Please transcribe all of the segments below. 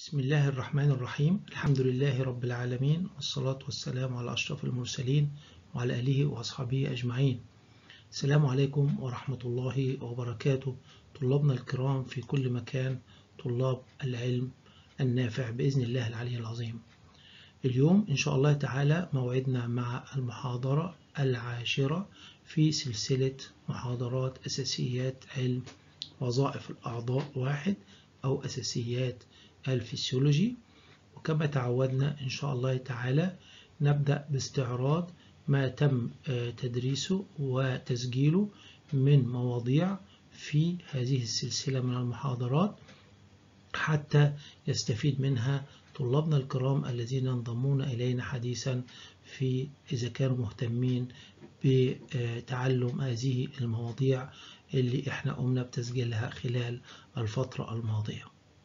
بسم الله الرحمن الرحيم الحمد لله رب العالمين والصلاة والسلام على أشرف المرسلين وعلى آله وأصحابه أجمعين السلام عليكم ورحمة الله وبركاته طلابنا الكرام في كل مكان طلاب العلم النافع بإذن الله العلي العظيم اليوم إن شاء الله تعالى موعدنا مع المحاضرة العاشرة في سلسلة محاضرات أساسيات علم وظائف الأعضاء واحد أو أساسيات الفسيولوجي وكما تعودنا إن شاء الله تعالى نبدأ باستعراض ما تم تدريسه وتسجيله من مواضيع في هذه السلسلة من المحاضرات حتى يستفيد منها طلابنا الكرام الذين ينضمون إلينا حديثا في إذا كانوا مهتمين بتعلم هذه المواضيع اللي احنا قمنا بتسجيلها خلال الفترة الماضية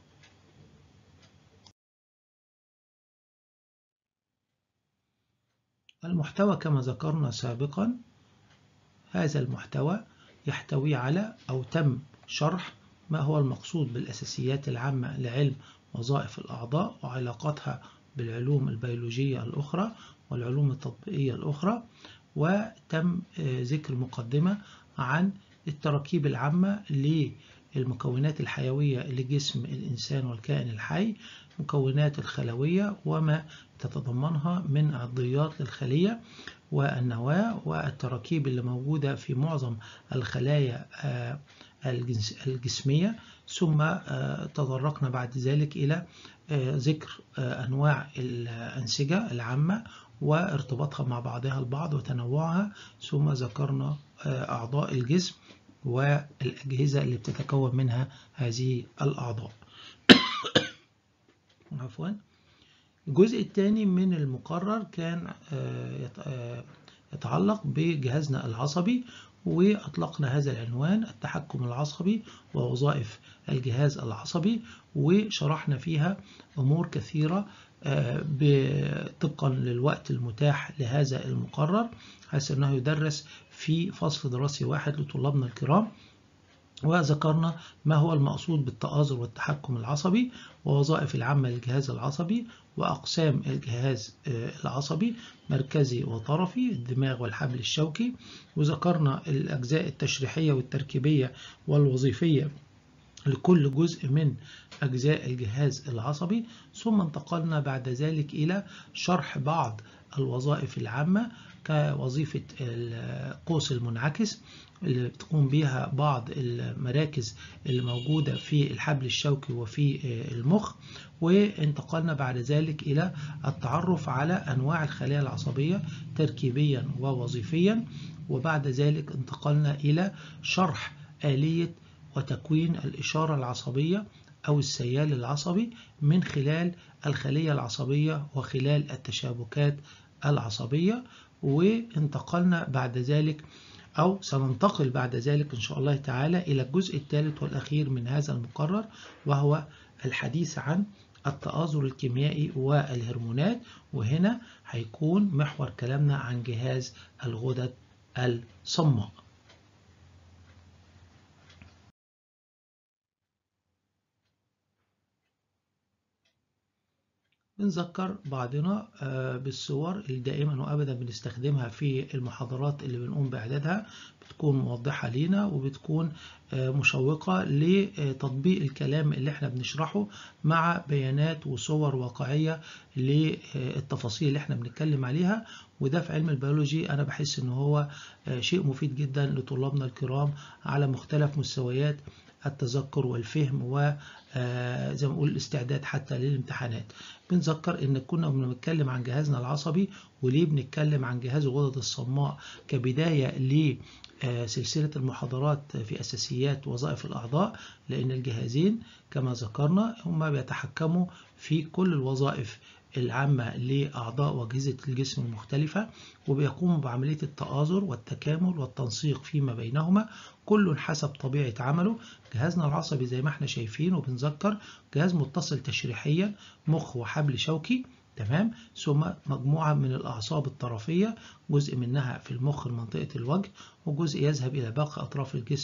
المحتوى كما ذكرنا سابقا هذا المحتوى يحتوي على أو تم شرح ما هو المقصود بالأساسيات العامة لعلم وظائف الأعضاء وعلاقتها بالعلوم البيولوجية الأخرى والعلوم التطبيقية الأخرى وتم ذكر مقدمة عن التراكيب العامة للمكونات الحيوية لجسم الإنسان والكائن الحي مكونات الخلوية وما تتضمنها من عضيات للخلية والنواة والتراكيب اللي موجودة في معظم الخلايا الجسمية ثم تطرقنا بعد ذلك إلى ذكر أنواع الأنسجة العامة وارتباطها مع بعضها البعض وتنوعها ثم ذكرنا أعضاء الجسم والأجهزة اللي بتتكون منها هذه الأعضاء عفوا الجزء الثاني من المقرر كان يتعلق بجهازنا العصبي وأطلقنا هذا العنوان التحكم العصبي ووظائف الجهاز العصبي وشرحنا فيها أمور كثيرة طبقا للوقت المتاح لهذا المقرر حيث أنه يدرس في فصل دراسي واحد لطلابنا الكرام وذكرنا ما هو المقصود بالتآزر والتحكم العصبي ووظائف العامة للجهاز العصبي وأقسام الجهاز العصبي مركزي وطرفي الدماغ والحبل الشوكي وذكرنا الأجزاء التشريحية والتركيبية والوظيفية لكل جزء من أجزاء الجهاز العصبي ثم انتقلنا بعد ذلك إلى شرح بعض الوظائف العامة كوظيفة القوس المنعكس اللي بتقوم بها بعض المراكز اللي موجودة في الحبل الشوكي وفي المخ وانتقلنا بعد ذلك إلى التعرف على أنواع الخلايا العصبية تركيبيا ووظيفيا وبعد ذلك انتقلنا إلى شرح آلية وتكوين الإشارة العصبية أو السيال العصبي من خلال الخلية العصبية وخلال التشابكات العصبية وانتقلنا بعد ذلك أو سننتقل بعد ذلك إن شاء الله تعالى إلى الجزء الثالث والأخير من هذا المقرر وهو الحديث عن التآزر الكيميائي والهرمونات وهنا هيكون محور كلامنا عن جهاز الغدد الصماء بنذكر بعضنا بالصور اللي دائما وابدا بنستخدمها في المحاضرات اللي بنقوم باعدادها بتكون موضحه لينا وبتكون مشوقه لتطبيق الكلام اللي احنا بنشرحه مع بيانات وصور واقعيه للتفاصيل اللي احنا بنتكلم عليها وده في علم البيولوجي انا بحس ان هو شيء مفيد جدا لطلابنا الكرام على مختلف مستويات التذكر والفهم وزي ما نقول الاستعداد حتى للامتحانات بنذكر ان كنا بنتكلم عن جهازنا العصبي وليه بنتكلم عن جهاز الغدد الصماء كبداية لسلسلة المحاضرات في أساسيات وظائف الأعضاء لأن الجهازين كما ذكرنا هما بيتحكموا في كل الوظائف العامة لأعضاء وأجهزة الجسم المختلفة وبيقوموا بعملية التآزر والتكامل والتنسيق فيما بينهما كل حسب طبيعة عمله جهازنا العصبي زي ما احنا شايفين وبنذكر جهاز متصل تشريحيا مخ وحبل شوكي تمام ثم مجموعة من الأعصاب الطرفية جزء منها في المخ منطقة الوجه وجزء يذهب إلى باقي أطراف الجسم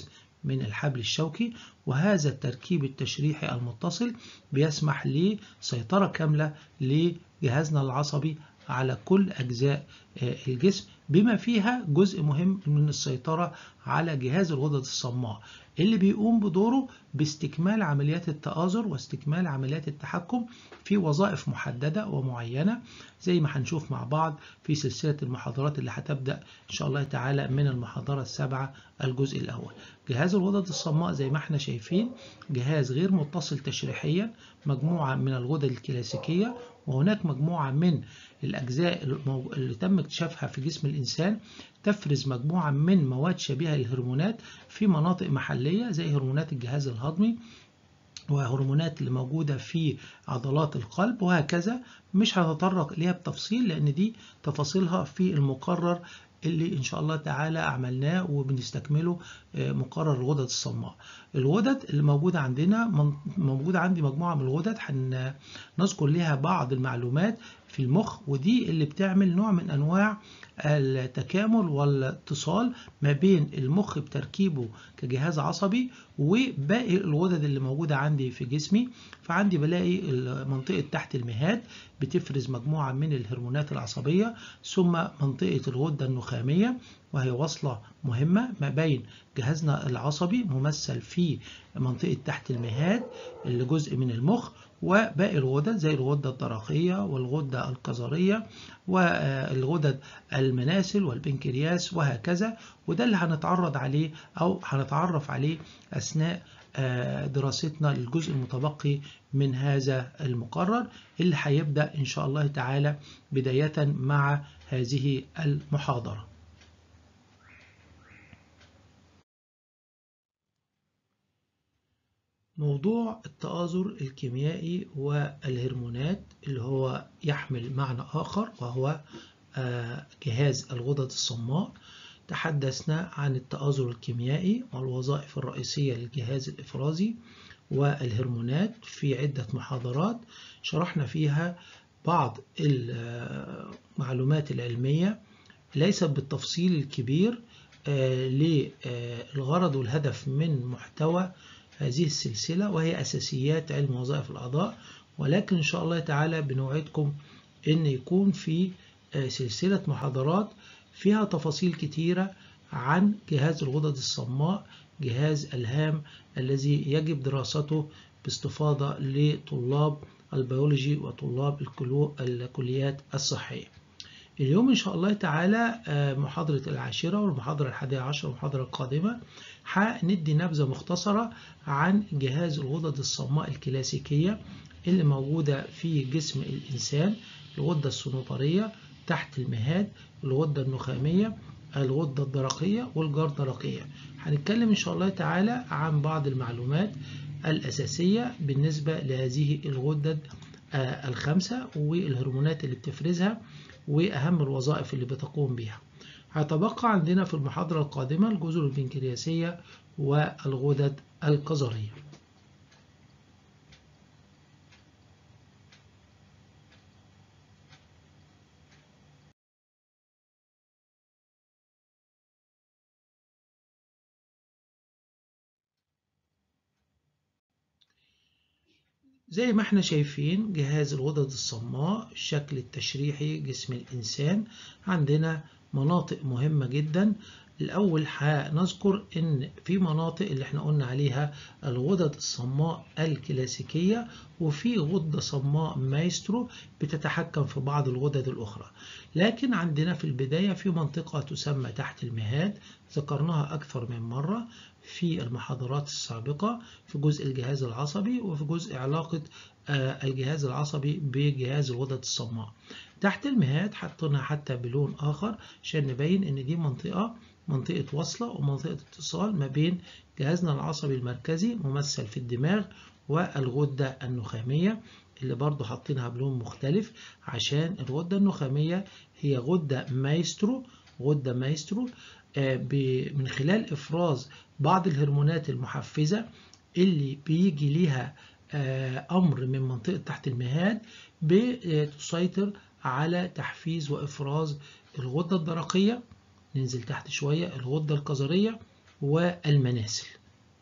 من الحبل الشوكي وهذا التركيب التشريحي المتصل بيسمح لسيطرة كاملة لجهازنا العصبي على كل أجزاء الجسم بما فيها جزء مهم من السيطرة على جهاز الغدد الصماء اللي بيقوم بدوره باستكمال عمليات التآزر واستكمال عمليات التحكم في وظائف محددة ومعينة زي ما هنشوف مع بعض في سلسلة المحاضرات اللي هتبدأ إن شاء الله تعالى من المحاضرة السابعة الجزء الأول جهاز الغدد الصماء زي ما احنا شايفين جهاز غير متصل تشريحيا مجموعة من الغدد الكلاسيكية وهناك مجموعة من الأجزاء اللي تم اكتشافها في جسم الإنسان تفرز مجموعة من مواد شبيهة للهرمونات في مناطق محلية زي هرمونات الجهاز الهضمي وهرمونات اللي موجودة في عضلات القلب وهكذا مش هنتطرق إليها بتفصيل لأن دي تفاصيلها في المقرر اللي إن شاء الله تعالى عملناه وبنستكمله مقرر الغدد الصماء الغدد اللي موجودة عندنا موجودة عندي مجموعة من الغدد هنذكر لها بعض المعلومات في المخ ودي اللي بتعمل نوع من أنواع التكامل والاتصال ما بين المخ بتركيبه كجهاز عصبي وباقي الغدد اللي موجودة عندي في جسمي فعندي بلاقي منطقة تحت المهاد بتفرز مجموعة من الهرمونات العصبية ثم منطقة الغدة النخامية وهي وصلة مهمة ما بين جهازنا العصبي ممثل في منطقة تحت المهاد اللي جزء من المخ وباقي الغدد زي الغدة الدرقية والغدة الكظرية والغدد المناسل والبنكرياس وهكذا وده اللي هنتعرض عليه أو هنتعرف عليه أثناء دراستنا للجزء المتبقي من هذا المقرر اللي هيبدأ إن شاء الله تعالى بداية مع هذه المحاضرة موضوع التآزر الكيميائي والهرمونات اللي هو يحمل معنى آخر وهو جهاز الغدد الصماء تحدثنا عن التآزر الكيميائي والوظائف الرئيسية للجهاز الإفرازي والهرمونات في عدة محاضرات شرحنا فيها بعض المعلومات العلمية ليست بالتفصيل الكبير للغرض والهدف من محتوى هذه السلسلة وهي أساسيات علم وظائف الأعضاء ولكن إن شاء الله تعالى بنوعدكم أن يكون في سلسلة محاضرات فيها تفاصيل كتيرة عن جهاز الغدد الصماء جهاز الهام الذي يجب دراسته باستفاضة لطلاب البيولوجي وطلاب الكليات الصحية اليوم إن شاء الله تعالى محاضرة العاشرة والمحاضرة الحادية عشر والمحاضرة القادمة هندي نبذة مختصرة عن جهاز الغدد الصماء الكلاسيكية اللي موجودة في جسم الإنسان الغدة الصنوبرية تحت المهاد الغدة النخامية الغدة الدرقية والجردرقية هنتكلم إن شاء الله تعالى عن بعض المعلومات الأساسية بالنسبة لهذه الغدد الخمسة والهرمونات اللي بتفرزها وأهم الوظائف اللي بتقوم بها هيتبقى عندنا في المحاضرة القادمة الجزر البنكرياسية والغدد الكظرية زي ما احنا شايفين جهاز الغدد الصماء الشكل التشريحي جسم الإنسان عندنا مناطق مهمة جدا الأول هنذكر إن في مناطق اللي احنا قلنا عليها الغدد الصماء الكلاسيكية وفي غدة صماء مايسترو بتتحكم في بعض الغدد الأخرى لكن عندنا في البداية في منطقة تسمى تحت المهاد ذكرناها أكثر من مرة في المحاضرات السابقة في جزء الجهاز العصبي وفي جزء علاقة الجهاز العصبي بجهاز الغدد الصماء تحت المهاد حطينا حتى بلون آخر عشان نبين إن دي منطقة منطقة وصلة ومنطقة اتصال ما بين جهازنا العصبي المركزي ممثل في الدماغ والغدة النخامية اللي برضو حاطينها بلون مختلف عشان الغدة النخامية هي غدة مايسترو غدة مايسترو من خلال إفراز بعض الهرمونات المحفزة اللي بيجي ليها أمر من منطقة تحت المهاد بتسيطر على تحفيز وإفراز الغدة الدرقية ننزل تحت شوية الغدة الكظرية والمناسل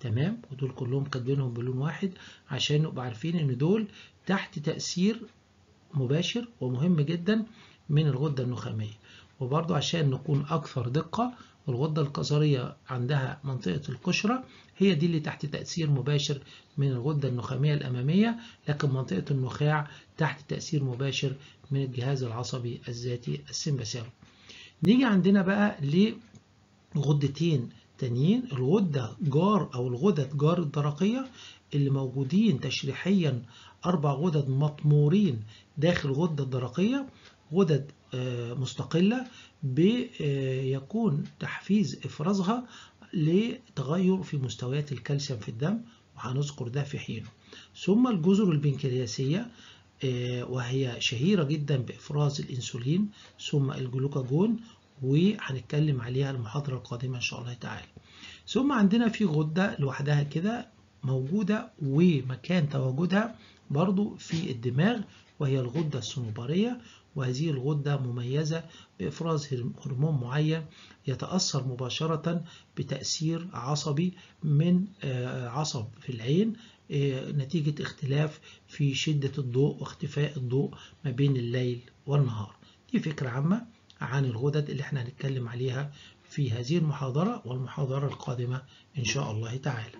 تمام ودول كلهم كاتبينهم بلون واحد عشان نبقى عارفين ان دول تحت تأثير مباشر ومهم جدا من الغدة النخامية وبرضو عشان نكون أكثر دقة الغدة القصرية عندها منطقة القشرة هي دي اللي تحت تأثير مباشر من الغدة النخامية الأمامية لكن منطقة النخاع تحت تأثير مباشر من الجهاز العصبي الذاتي السمبثاوي نيجي عندنا بقى لغدتين تانيين الغدة جار أو الغدد جار الدرقية اللي موجودين تشريحيا أربع غدد مطمورين داخل غدة الدرقية غدد مستقلة بيكون تحفيز إفرازها لتغير في مستويات الكالسيوم في الدم وهنذكر ده في حينه ثم الجزر البنكرياسية وهي شهيرة جدا بإفراز الإنسولين ثم الجلوكاجون وهنتكلم عليها المحاضرة القادمة إن شاء الله تعالى ثم عندنا في غدة لوحدها كده موجودة ومكان تواجدها برضو في الدماغ وهي الغدة الصنوبرية وهذه الغدة مميزة بإفراز هرمون معين يتأثر مباشرة بتأثير عصبي من عصب في العين نتيجة اختلاف في شدة الضوء واختفاء الضوء ما بين الليل والنهار دي فكرة عامة عن الغدد اللي احنا هنتكلم عليها في هذه المحاضرة والمحاضرة القادمة إن شاء الله تعالى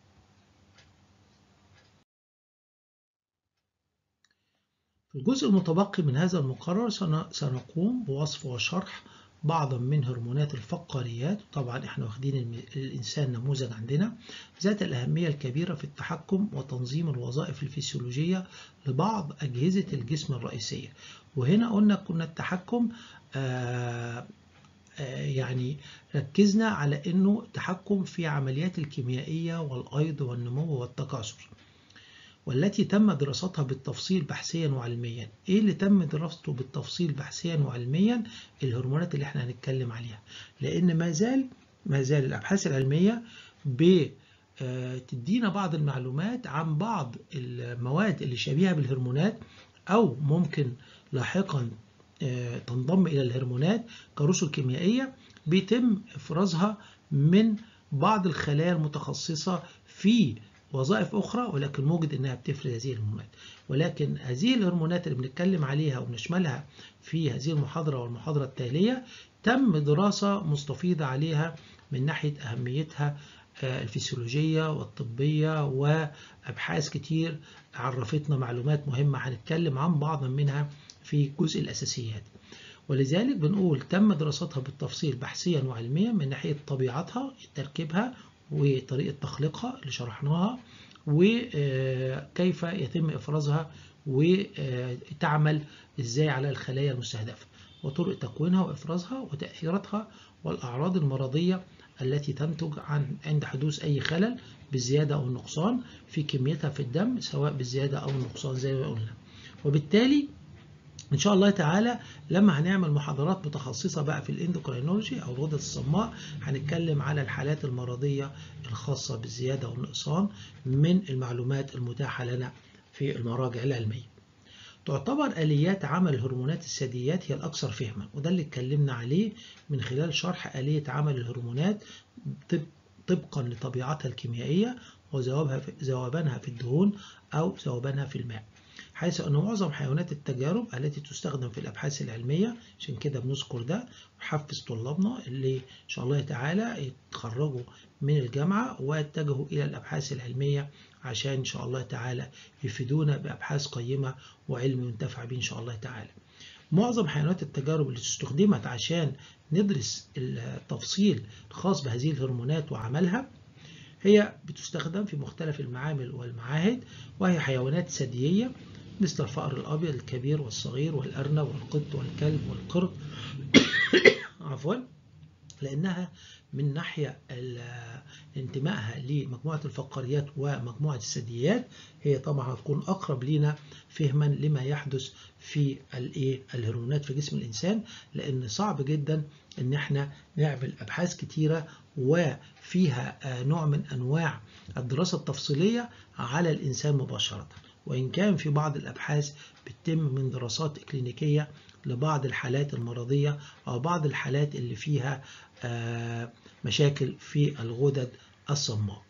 في الجزء المتبقي من هذا المقرر سنقوم بوصف وشرح بعضا من هرمونات الفقاريات طبعا احنا واخدين الإنسان نموذج عندنا ذات الأهمية الكبيرة في التحكم وتنظيم الوظائف الفسيولوجية لبعض أجهزة الجسم الرئيسية وهنا قلنا كنا التحكم آآ آآ يعني ركزنا على أنه تحكم في عمليات الكيميائية والأيض والنمو والتكاثر والتي تم دراستها بالتفصيل بحثيا وعلميا ايه اللي تم دراسته بالتفصيل بحثيا وعلميا الهرمونات اللي احنا هنتكلم عليها لان ما زال ما زال الابحاث العلميه بتدينا بعض المعلومات عن بعض المواد اللي شبيهه بالهرمونات او ممكن لاحقا تنضم الى الهرمونات كرسل كيميائيه بيتم افرازها من بعض الخلايا المتخصصه في وظائف أخرى ولكن موجد أنها بتفرز هذه الهرمونات ولكن هذه الهرمونات اللي بنتكلم عليها وبنشملها في هذه المحاضرة والمحاضرة التالية تم دراسة مستفيضة عليها من ناحية أهميتها الفسيولوجية والطبية وأبحاث كتير عرفتنا معلومات مهمة هنتكلم عن بعض منها في جزء الأساسيات ولذلك بنقول تم دراستها بالتفصيل بحثيا وعلميا من ناحية طبيعتها تركيبها وطريقة تخليقها اللي شرحناها وكيف يتم إفرازها وتعمل إزاي على الخلايا المستهدفة وطرق تكوينها وإفرازها وتأثيراتها والأعراض المرضية التي تنتج عن عند حدوث أي خلل بالزيادة أو النقصان في كميتها في الدم سواء بالزيادة أو النقصان زي ما قلنا وبالتالي ان شاء الله تعالى لما هنعمل محاضرات متخصصه بقى في الاندوكرينولوجي او الغدد الصماء هنتكلم على الحالات المرضيه الخاصه بالزياده والنقصان من المعلومات المتاحه لنا في المراجع العلميه. تعتبر اليات عمل الهرمونات الثدييات هي الاكثر فهما وده اللي اتكلمنا عليه من خلال شرح اليه عمل الهرمونات طبقا لطبيعتها الكيميائيه وذوبانها في الدهون او ذوبانها في الماء. حيث أن معظم حيوانات التجارب التي تستخدم في الأبحاث العلمية عشان كده بنذكر ده ونحفز طلابنا اللي إن شاء الله تعالى يتخرجوا من الجامعة ويتجهوا إلى الأبحاث العلمية عشان إن شاء الله تعالى يفيدونا بأبحاث قيمة وعلم ينتفع به إن شاء الله تعالى. معظم حيوانات التجارب اللي استخدمت عشان ندرس التفصيل الخاص بهذه الهرمونات وعملها هي بتستخدم في مختلف المعامل والمعاهد وهي حيوانات ثديية مثل الفأر الأبيض الكبير والصغير والأرنب والقط والكلب والقرد عفوا لأنها من ناحية انتمائها لمجموعة الفقاريات ومجموعة الثدييات هي طبعا هتكون أقرب لنا فهما لما يحدث في الايه الهرمونات في جسم الإنسان لأن صعب جدا إن احنا نعمل أبحاث كتيرة وفيها نوع من أنواع الدراسة التفصيلية على الإنسان مباشرة وإن كان في بعض الأبحاث بتتم من دراسات إكلينيكية لبعض الحالات المرضية أو بعض الحالات اللي فيها مشاكل في الغدد الصماء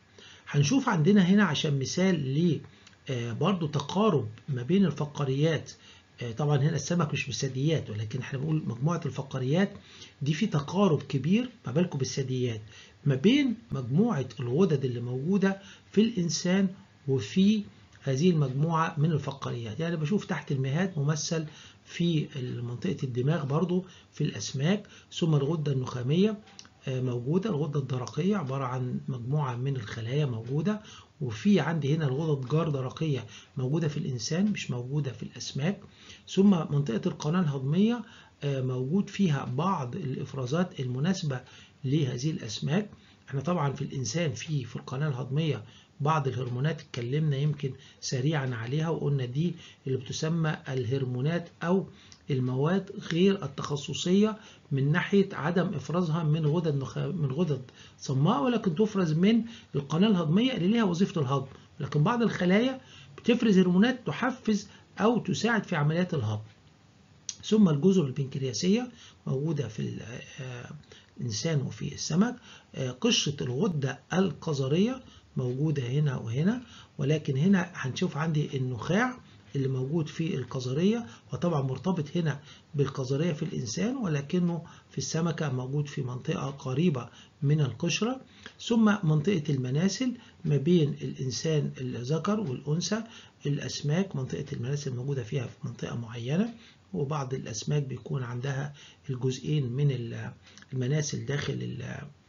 هنشوف عندنا هنا عشان مثال ل برضو تقارب ما بين الفقاريات طبعا هنا السمك مش بالثدييات ولكن احنا بنقول مجموعة الفقاريات دي في تقارب كبير ما بالكم بالثدييات ما بين مجموعة الغدد اللي موجودة في الإنسان وفي هذه المجموعة من الفقاريات يعني بشوف تحت المهاد ممثل في منطقة الدماغ برضو في الأسماك ثم الغدة النخامية موجودة الغدة الدرقية عبارة عن مجموعة من الخلايا موجودة وفي عندي هنا الغدد جار درقية موجودة في الإنسان مش موجودة في الأسماك ثم منطقة القناة الهضمية موجود فيها بعض الإفرازات المناسبة لهذه الأسماك احنا طبعا في الإنسان في في القناة الهضمية بعض الهرمونات اتكلمنا يمكن سريعا عليها وقلنا دي اللي بتسمى الهرمونات أو المواد غير التخصصية من ناحية عدم إفرازها من غدد نخ... من غدد صماء ولكن تفرز من القناة الهضمية اللي ليها وظيفة الهضم لكن بعض الخلايا بتفرز هرمونات تحفز أو تساعد في عمليات الهضم ثم الجزر البنكرياسية موجودة في الإنسان وفي السمك قشرة الغدة القذرية موجودة هنا وهنا ولكن هنا هنشوف عندي النخاع اللي موجود في القذرية وطبعا مرتبط هنا بالقذرية في الإنسان ولكنه في السمكة موجود في منطقة قريبة من القشرة ثم منطقة المناسل ما بين الإنسان الذكر والأنثى الأسماك منطقة المناسل موجودة فيها في منطقة معينة وبعض الأسماك بيكون عندها الجزئين من المناسل داخل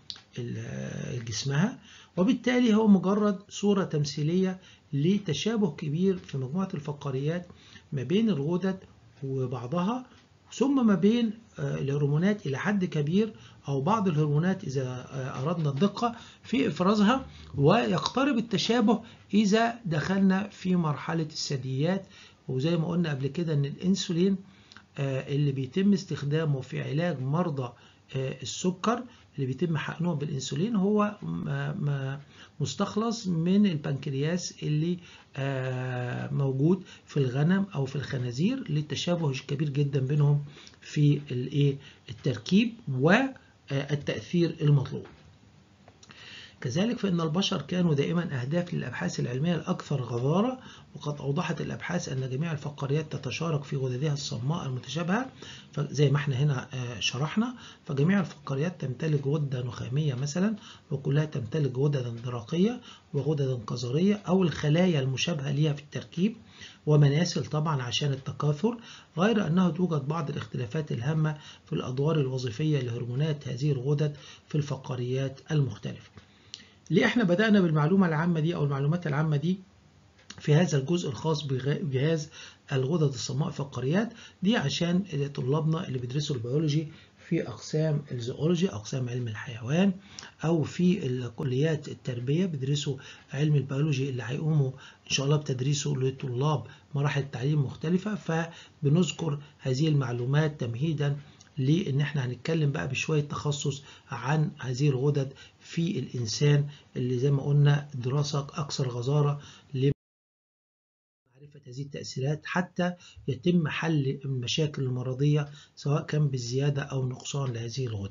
جسمها وبالتالي هو مجرد صورة تمثيلية لتشابه كبير في مجموعة الفقاريات ما بين الغدد وبعضها ثم ما بين الهرمونات إلى حد كبير أو بعض الهرمونات إذا أردنا الدقة في إفرازها ويقترب التشابه إذا دخلنا في مرحلة الثدييات وزي ما قلنا قبل كده إن الإنسولين اللي بيتم استخدامه في علاج مرضى السكر اللي بيتم حقنهم بالانسولين هو مستخلص من البنكرياس اللي موجود في الغنم او في الخنازير للتشابه الكبير جدا بينهم في التركيب والتاثير المطلوب كذلك فإن البشر كانوا دائما أهداف للأبحاث العلمية الأكثر غزارة وقد أوضحت الأبحاث أن جميع الفقاريات تتشارك في غددها الصماء المتشابهة زي ما احنا هنا شرحنا فجميع الفقاريات تمتلك غدة نخامية مثلا وكلها تمتلك غددا درقية وغددا قذرية أو الخلايا المشابهة ليها في التركيب ومناسل طبعا عشان التكاثر غير أنه توجد بعض الاختلافات الهامة في الأدوار الوظيفية لهرمونات هذه الغدد في الفقاريات المختلفة ليه احنا بدأنا بالمعلومة العامة دي أو المعلومات العامة دي في هذا الجزء الخاص بجهاز الغدد الصماء الفقاريات دي عشان طلابنا اللي بيدرسوا البيولوجي في أقسام الزيولوجي أقسام علم الحيوان أو في الكليات التربية بيدرسوا علم البيولوجي اللي هيقوموا إن شاء الله بتدريسه لطلاب مراحل تعليم مختلفة فبنذكر هذه المعلومات تمهيدا لان احنا هنتكلم بقى بشويه تخصص عن هذه الغدد في الانسان اللي زي ما قلنا دراسه اكثر غزاره لمعرفه هذه التاثيرات حتى يتم حل المشاكل المرضيه سواء كان بالزياده او نقصان لهذه الغدد.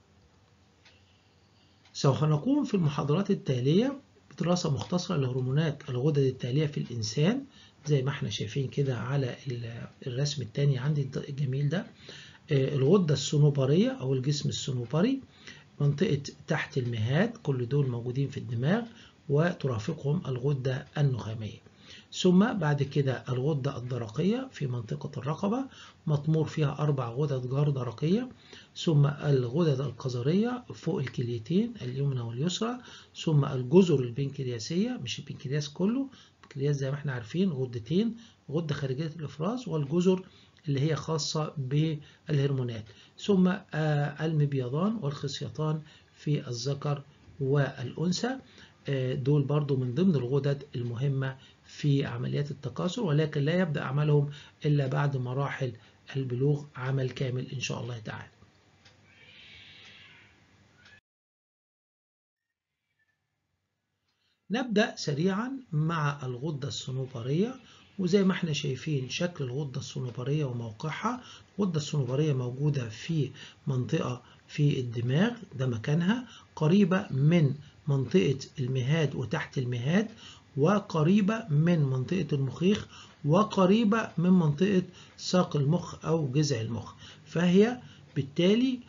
سوف نقوم في المحاضرات التاليه بدراسه مختصره لهرمونات الغدد التاليه في الانسان زي ما احنا شايفين كده على الرسم الثاني عندي الجميل ده الغدة الصنوبرية أو الجسم الصنوبري منطقة تحت المهاد كل دول موجودين في الدماغ وترافقهم الغدة النخامية ثم بعد كده الغدة الدرقية في منطقة الرقبة مطمور فيها أربع غدد جار درقية ثم الغدد القذرية فوق الكليتين اليمنى واليسرى ثم الجزر البنكرياسية مش البنكرياس كله البنكرياس زي ما احنا عارفين غدتين غدة خارجية الإفراز والجزر اللي هي خاصة بالهرمونات ثم المبيضان والخصيتان في الذكر والأنثى دول برضو من ضمن الغدد المهمة في عمليات التكاثر ولكن لا يبدأ عملهم إلا بعد مراحل البلوغ عمل كامل إن شاء الله تعالى نبدأ سريعا مع الغدة الصنوبرية وزي ما احنا شايفين شكل الغدة الصنوبرية وموقعها الغدة الصنوبرية موجودة في منطقة في الدماغ ده مكانها قريبة من منطقة المهاد وتحت المهاد وقريبة من منطقة المخيخ وقريبة من منطقة ساق المخ أو جذع المخ فهي بالتالي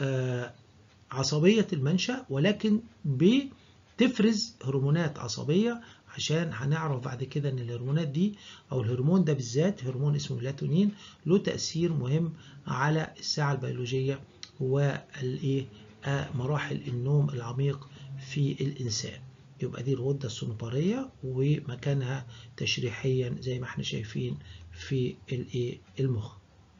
عصبية المنشأ ولكن بتفرز هرمونات عصبية عشان هنعرف بعد كده ان الهرمونات دي او الهرمون ده بالذات هرمون اسمه ميلاتونين له تأثير مهم على الساعة البيولوجية والايه مراحل النوم العميق في الإنسان يبقى دي الغدة الصنوبرية ومكانها تشريحيا زي ما احنا شايفين في الايه المخ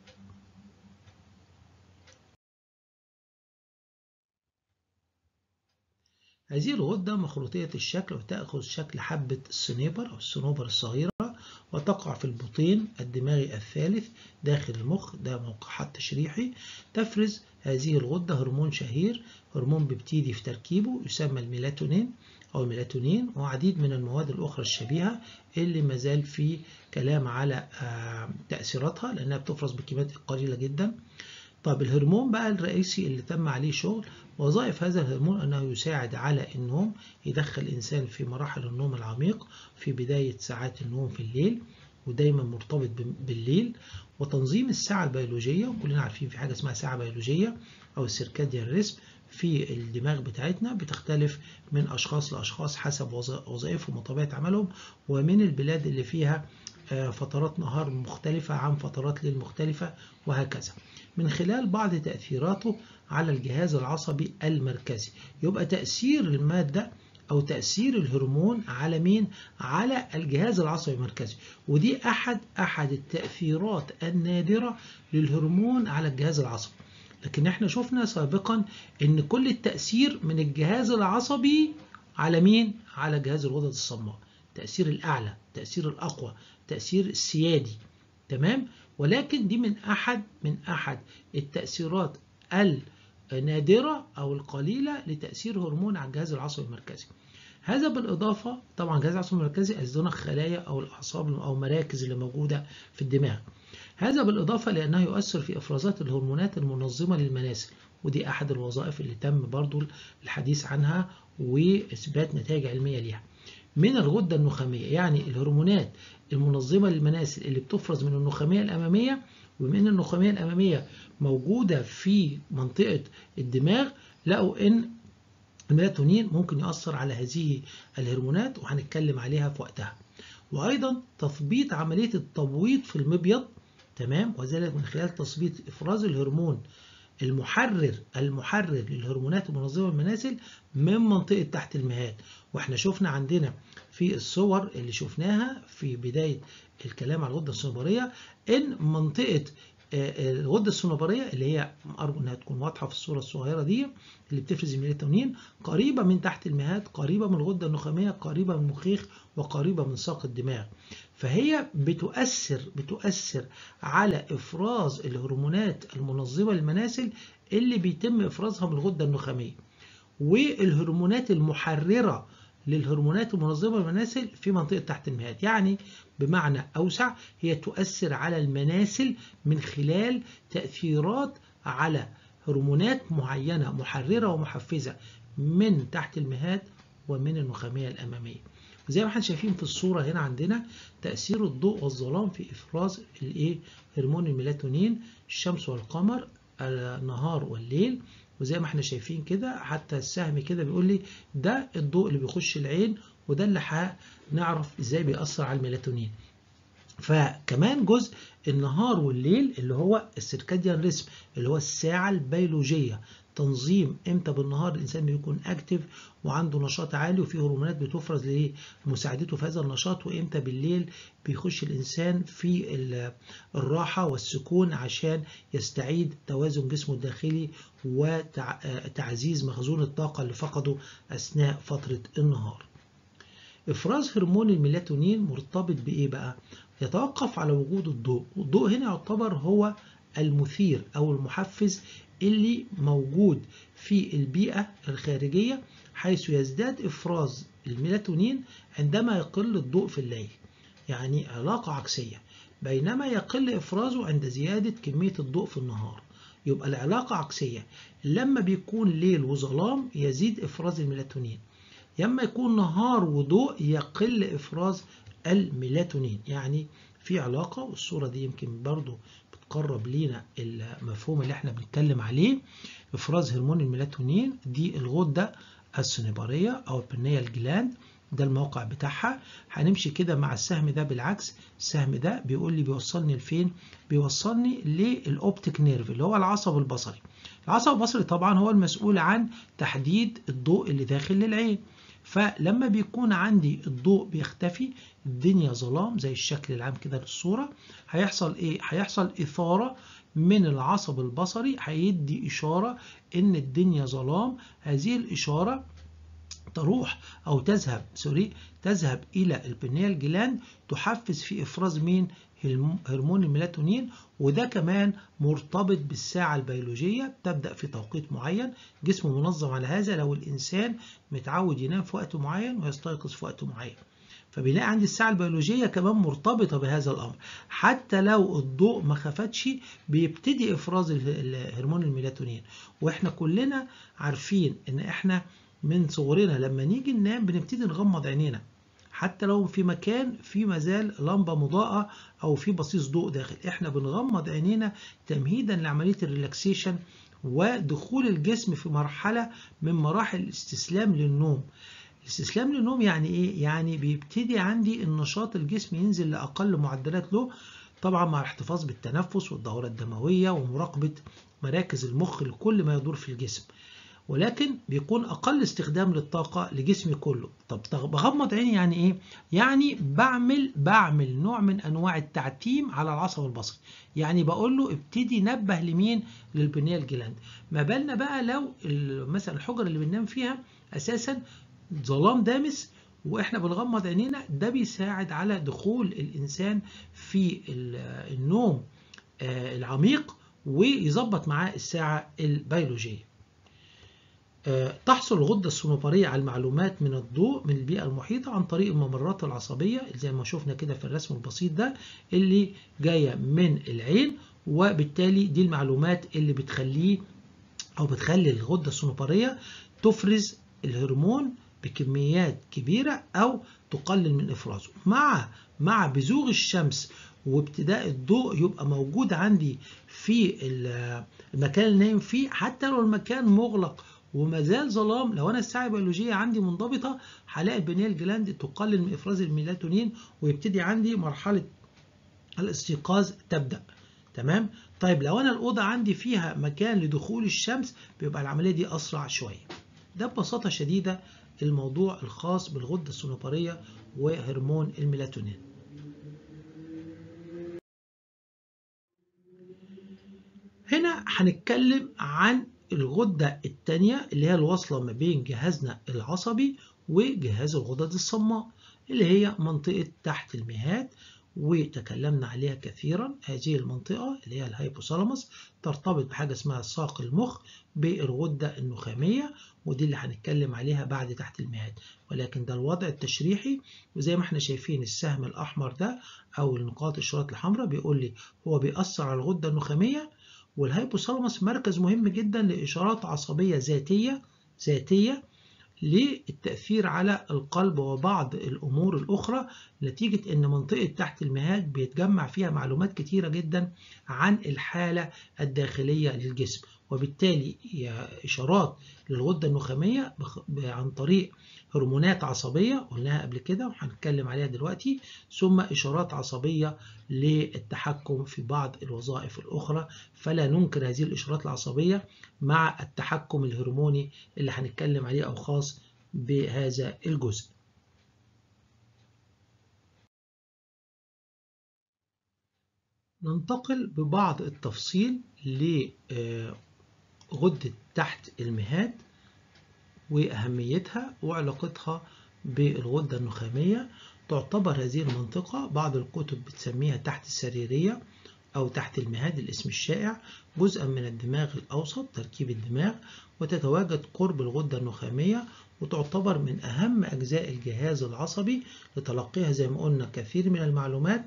هذه الغدة مخروطية الشكل وتأخذ شكل حبة الصنيبر أو الصنوبر الصغيرة وتقع في البطين الدماغي الثالث داخل المخ ده موقعها تشريحي تفرز هذه الغدة هرمون شهير هرمون بيبتيدي في تركيبه يسمى الميلاتونين أو الميلاتونين وعديد من المواد الأخرى الشبيهة اللي مازال في كلام على تأثيراتها لأنها بتفرز بكميات قليلة جدا طب الهرمون بقى الرئيسي اللي تم عليه شغل وظائف هذا الهرمون أنه يساعد على النوم يدخل الإنسان في مراحل النوم العميق في بداية ساعات النوم في الليل ودايما مرتبط بالليل وتنظيم الساعة البيولوجية وكلنا عارفين في حاجة اسمها ساعة بيولوجية أو السيركاديان ريسم في الدماغ بتاعتنا بتختلف من أشخاص لأشخاص حسب وظائفهم وطبيعة عملهم ومن البلاد اللي فيها فترات نهار مختلفة عن فترات ليل مختلفة وهكذا من خلال بعض تأثيراته على الجهاز العصبي المركزي يبقى تأثير المادة أو تأثير الهرمون على مين؟ على الجهاز العصبي المركزي ودي أحد أحد التأثيرات النادرة للهرمون على الجهاز العصبي لكن احنا شفنا سابقا ان كل التأثير من الجهاز العصبي على مين؟ على جهاز الغدد الصماء التأثير الأعلى التأثير الأقوى التأثير السيادي تمام؟ ولكن دي من أحد من أحد التأثيرات النادرة أو القليلة لتأثير هرمون على الجهاز العصبي المركزي هذا بالإضافة طبعا الجهاز العصبي المركزي قصدنا الخلايا أو الأعصاب أو المراكز اللي موجودة في الدماغ هذا بالإضافة لأنه يؤثر في إفرازات الهرمونات المنظمة للمناسل ودي أحد الوظائف اللي تم برضو الحديث عنها وإثبات نتائج علمية ليها من الغدة النخامية يعني الهرمونات المنظمة للمناسل اللي بتفرز من النخامية الأمامية وبما أن النخامية الأمامية موجودة في منطقة الدماغ لقوا أن الميلاتونين ممكن يأثر على هذه الهرمونات وهنتكلم عليها في وقتها وأيضا تثبيط عملية التبويض في المبيض تمام وذلك من خلال تثبيط إفراز الهرمون المحرر المحرر للهرمونات المنظمة المناسل من منطقة تحت المهاد واحنا شفنا عندنا في الصور اللي شفناها في بداية الكلام على الغدة الصنوبرية ان منطقة الغدة الصنوبرية اللي هي أرجو إنها تكون واضحة في الصورة الصغيرة دي اللي بتفرز الميلاتونين قريبة من تحت المهاد قريبة من الغدة النخامية قريبة من المخيخ وقريبة من ساق الدماغ فهي بتؤثر بتؤثر على إفراز الهرمونات المنظمة للمناسل اللي بيتم إفرازها من الغدة النخامية والهرمونات المحررة للهرمونات المنظمة للمناسل في منطقة تحت المهاد يعني بمعنى أوسع هي تؤثر على المناسل من خلال تأثيرات على هرمونات معينة محررة ومحفزة من تحت المهاد ومن النخامية الأمامية زي ما احنا شايفين في الصورة هنا عندنا تأثير الضوء والظلام في إفراز الايه هرمون الميلاتونين الشمس والقمر النهار والليل وزي ما احنا شايفين كده حتى السهم كده بيقول لي ده الضوء اللي بيخش العين وده اللي هنعرف ازاي بيأثر على الميلاتونين فكمان جزء النهار والليل اللي هو السيركاديان ريسم اللي هو الساعة البيولوجية تنظيم امتى بالنهار الانسان بيكون اكتف وعنده نشاط عالي وفي هرمونات بتفرز لمساعدته في هذا النشاط وامتى بالليل بيخش الانسان في الراحه والسكون عشان يستعيد توازن جسمه الداخلي وتعزيز مخزون الطاقه اللي فقده اثناء فتره النهار. افراز هرمون الميلاتونين مرتبط بايه بقى؟ يتوقف على وجود الضوء، والضوء هنا يعتبر هو المثير او المحفز اللي موجود في البيئة الخارجية حيث يزداد إفراز الميلاتونين عندما يقل الضوء في الليل يعني علاقة عكسية بينما يقل إفرازه عند زيادة كمية الضوء في النهار يبقى العلاقة عكسية لما بيكون ليل وظلام يزيد إفراز الميلاتونين يا اما يكون نهار وضوء يقل افراز الميلاتونين يعني في علاقة والصورة دي يمكن برضو بتقرب لينا المفهوم اللي احنا بنتكلم عليه افراز هرمون الميلاتونين دي الغدة السنبارية او البنية جلاند ده الموقع بتاعها هنمشي كده مع السهم ده بالعكس السهم ده بيقول لي بيوصلني لفين بيوصلني للاوبتيك نيرف اللي هو العصب البصري العصب البصري طبعا هو المسؤول عن تحديد الضوء اللي داخل للعين فلما بيكون عندي الضوء بيختفي الدنيا ظلام زي الشكل العام كده للصورة هيحصل ايه هيحصل اثارة من العصب البصري هيدي اشارة ان الدنيا ظلام هذه الاشارة تروح او تذهب سوري تذهب الى البنيال جلاند تحفز في افراز مين هرمون الميلاتونين وده كمان مرتبط بالساعة البيولوجية تبدأ في توقيت معين جسمه منظم على هذا لو الإنسان متعود ينام في وقت معين ويستيقظ في وقت معين فبنلاقي عندي الساعة البيولوجية كمان مرتبطة بهذا الأمر حتى لو الضوء ما خفتش بيبتدي إفراز هرمون الميلاتونين وإحنا كلنا عارفين إن إحنا من صغرنا لما نيجي ننام بنبتدي نغمض عينينا حتى لو في مكان في مازال لمبة مضاءة أو في بصيص ضوء داخل إحنا بنغمض عينينا تمهيدا لعملية الريلاكسيشن ودخول الجسم في مرحلة من مراحل الاستسلام للنوم الاستسلام للنوم يعني إيه؟ يعني بيبتدي عندي النشاط الجسم ينزل لأقل معدلات له طبعا مع الاحتفاظ بالتنفس والدورة الدموية ومراقبة مراكز المخ لكل ما يدور في الجسم ولكن بيكون اقل استخدام للطاقه لجسمي كله طب بغمض عيني يعني ايه يعني بعمل بعمل نوع من انواع التعتيم على العصب البصري يعني بقول له ابتدي نبه لمين للبنيال جلاند ما بالنا بقى لو مثلا الحجره اللي بننام فيها اساسا ظلام دامس واحنا بنغمض عينينا ده بيساعد على دخول الانسان في النوم العميق ويظبط معاه الساعه البيولوجيه تحصل الغدة الصنوبرية على المعلومات من الضوء من البيئة المحيطة عن طريق الممرات العصبية زي ما شفنا كده في الرسم البسيط ده اللي جاية من العين وبالتالي دي المعلومات اللي بتخليه أو بتخلي الغدة الصنوبرية تفرز الهرمون بكميات كبيرة أو تقلل من إفرازه مع مع بزوغ الشمس وابتداء الضوء يبقى موجود عندي في المكان اللي نايم فيه حتى لو المكان مغلق وما زال ظلام لو انا الساعه البيولوجيه عندي منضبطه هلاقي البنيال جلاند تقلل من افراز الميلاتونين ويبتدي عندي مرحله الاستيقاظ تبدا تمام طيب لو انا الاوضه عندي فيها مكان لدخول الشمس بيبقى العمليه دي اسرع شويه ده ببساطه شديده الموضوع الخاص بالغده الصنوبريه وهرمون الميلاتونين هنا هنتكلم عن الغدة التانية اللي هي الواصلة ما بين جهازنا العصبي وجهاز الغدد الصماء اللي هي منطقة تحت المهاد وتكلمنا عليها كثيرا هذه المنطقة اللي هي الهايبوثالاموس ترتبط بحاجة اسمها ساق المخ بالغدة النخامية ودي اللي هنتكلم عليها بعد تحت المهاد ولكن ده الوضع التشريحي وزي ما احنا شايفين السهم الأحمر ده أو النقاط الشراط الحمراء بيقول لي هو بيأثر على الغدة النخامية والهايبوثالاموس مركز مهم جدا لإشارات عصبية ذاتية ذاتية للتأثير على القلب وبعض الأمور الأخرى نتيجة أن منطقة تحت المهاد بيتجمع فيها معلومات كتيرة جدا عن الحالة الداخلية للجسم وبالتالي إشارات للغدة النخامية عن طريق هرمونات عصبية قلناها قبل كده وهنتكلم عليها دلوقتي ثم إشارات عصبية للتحكم في بعض الوظائف الأخرى فلا ننكر هذه الإشارات العصبية مع التحكم الهرموني اللي هنتكلم عليه أو خاص بهذا الجزء ننتقل ببعض التفصيل لغدة تحت المهاد وأهميتها وعلاقتها بالغدة النخامية تعتبر هذه المنطقة بعض الكتب بتسميها تحت السريرية أو تحت المهاد الاسم الشائع جزءا من الدماغ الأوسط تركيب الدماغ وتتواجد قرب الغدة النخامية وتعتبر من أهم أجزاء الجهاز العصبي لتلقيها زي ما قلنا كثير من المعلومات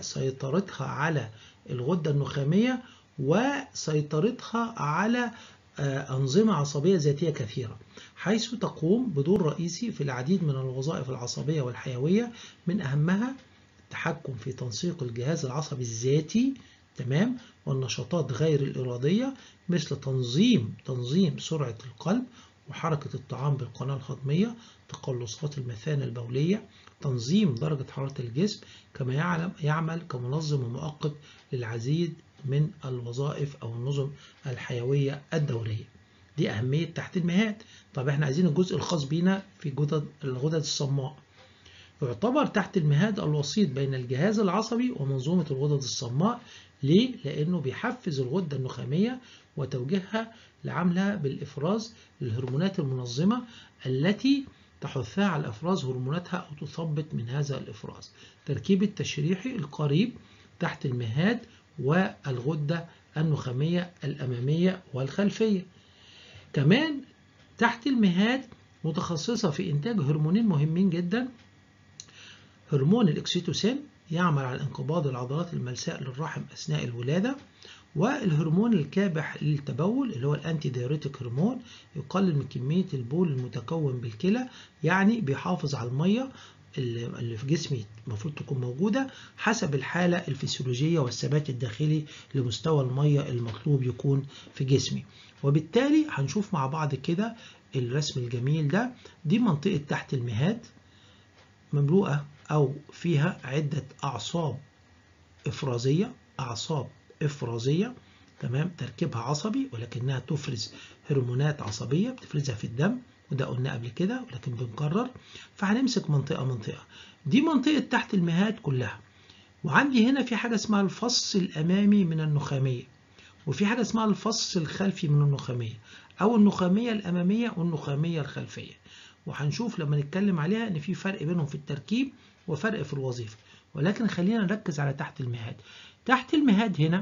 وسيطرتها على الغدة النخامية وسيطرتها على أنظمة عصبية ذاتية كثيرة حيث تقوم بدور رئيسي في العديد من الوظائف العصبية والحيوية من أهمها التحكم في تنسيق الجهاز العصبي الذاتي تمام والنشاطات غير الإرادية مثل تنظيم تنظيم سرعة القلب وحركة الطعام بالقناة الهضمية تقلصات المثانة البولية تنظيم درجة حرارة الجسم كما يعلم يعمل كمنظم ومؤقت للعديد من الوظائف أو النظم الحيوية الدورية دي أهمية تحت المهاد طب احنا عايزين الجزء الخاص بينا في جدد الغدد الصماء يعتبر تحت المهاد الوسيط بين الجهاز العصبي ومنظومة الغدد الصماء ليه؟ لأنه بيحفز الغدة النخامية وتوجيهها لعملها بالإفراز للهرمونات المنظمة التي تحثها على إفراز هرموناتها أو تثبط من هذا الإفراز تركيب التشريحي القريب تحت المهاد والغدة النخامية الأمامية والخلفية كمان تحت المهاد متخصصة في إنتاج هرمونين مهمين جدا هرمون الإكسيتوسين يعمل على انقباض العضلات الملساء للرحم أثناء الولادة والهرمون الكابح للتبول اللي هو الانتي دايوريتيك هرمون يقلل من كمية البول المتكون بالكلى يعني بيحافظ على المية اللي في جسمي المفروض تكون موجودة حسب الحالة الفسيولوجية والثبات الداخلي لمستوى المية المطلوب يكون في جسمي وبالتالي هنشوف مع بعض كده الرسم الجميل ده دي منطقة تحت المهاد مملوءة أو فيها عدة أعصاب إفرازية أعصاب إفرازية تمام تركيبها عصبي ولكنها تفرز هرمونات عصبية بتفرزها في الدم وده قلنا قبل كده ولكن بنكرر فهنمسك منطقة منطقة دي منطقة تحت المهاد كلها وعندي هنا في حاجة اسمها الفص الأمامي من النخامية وفي حاجة اسمها الفص الخلفي من النخامية أو النخامية الأمامية والنخامية الخلفية وهنشوف لما نتكلم عليها إن في فرق بينهم في التركيب وفرق في الوظيفة ولكن خلينا نركز على تحت المهاد تحت المهاد هنا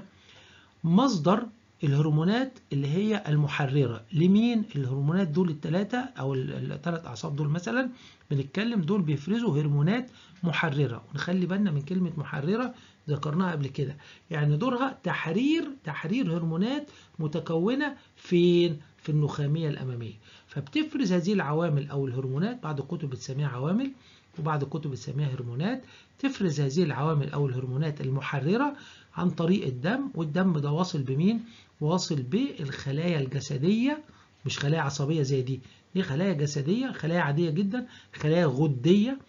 مصدر الهرمونات اللي هي المحررة لمين الهرمونات دول الثلاثة أو الثلاث أعصاب دول مثلا بنتكلم دول بيفرزوا هرمونات محررة ونخلي بالنا من كلمة محررة ذكرناها قبل كده يعني دورها تحرير تحرير هرمونات متكونة فين في النخامية الأمامية فبتفرز هذه العوامل أو الهرمونات بعض الكتب بتسميها عوامل وبعض الكتب بتسميها هرمونات تفرز هذه العوامل أو الهرمونات المحررة عن طريق الدم والدم ده واصل بمين؟ واصل بالخلايا الجسدية مش خلايا عصبية زي دي دي خلايا جسدية خلايا عادية جدا خلايا غدية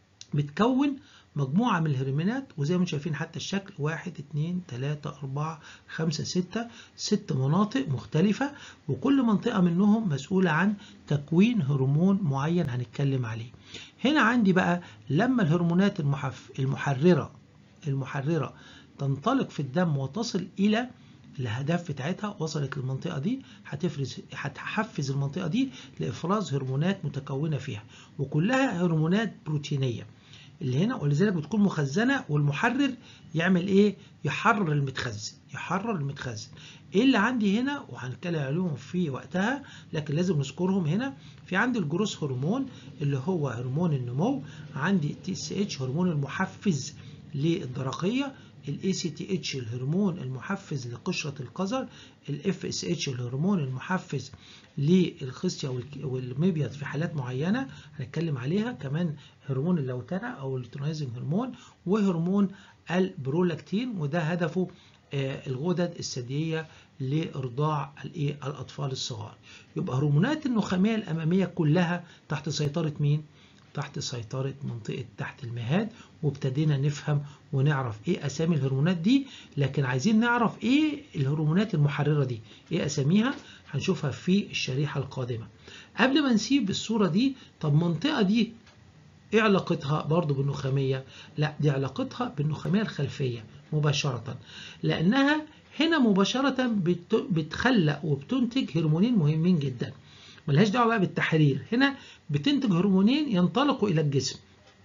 بتكون مجموعة من الهرمونات وزي ما انتم شايفين حتى الشكل واحد اتنين تلاتة أربعة خمسة ستة ست مناطق مختلفة وكل منطقة منهم مسؤولة عن تكوين هرمون معين هنتكلم عليه هنا عندي بقى لما الهرمونات المحف المحررة المحررة تنطلق في الدم وتصل إلى الأهداف بتاعتها وصلت للمنطقة دي هتفرز هتحفز المنطقة دي لإفراز هرمونات متكونة فيها وكلها هرمونات بروتينية اللي هنا ولذلك بتكون مخزنة والمحرر يعمل إيه؟ يحرر المتخزن يحرر المتخزن إيه اللي عندي هنا وهنتكلم عليهم في وقتها لكن لازم نذكرهم هنا في عندي الجروس هرمون اللي هو هرمون النمو عندي التي اس اتش هرمون المحفز للدرقية الاي سي تي اتش الهرمون المحفز لقشرة القذر الاف اس اتش الهرمون المحفز للخصية والمبيض في حالات معينة هنتكلم عليها كمان هرمون اللوتنة او التونايزنج هرمون وهرمون البرولاكتين وده هدفه الغدد الثديية لإرضاع الأطفال الصغار يبقى هرمونات النخامية الأمامية كلها تحت سيطرة مين؟ تحت سيطرة منطقة تحت المهاد وابتدينا نفهم ونعرف ايه اسامي الهرمونات دي لكن عايزين نعرف ايه الهرمونات المحررة دي ايه اساميها هنشوفها في الشريحة القادمة قبل ما نسيب الصورة دي طب منطقة دي ايه علاقتها برضو بالنخامية لا دي علاقتها بالنخامية الخلفية مباشرة لانها هنا مباشرة بتخلق وبتنتج هرمونين مهمين جدا ملهاش دعوه بقى بالتحرير هنا بتنتج هرمونين ينطلقوا الى الجسم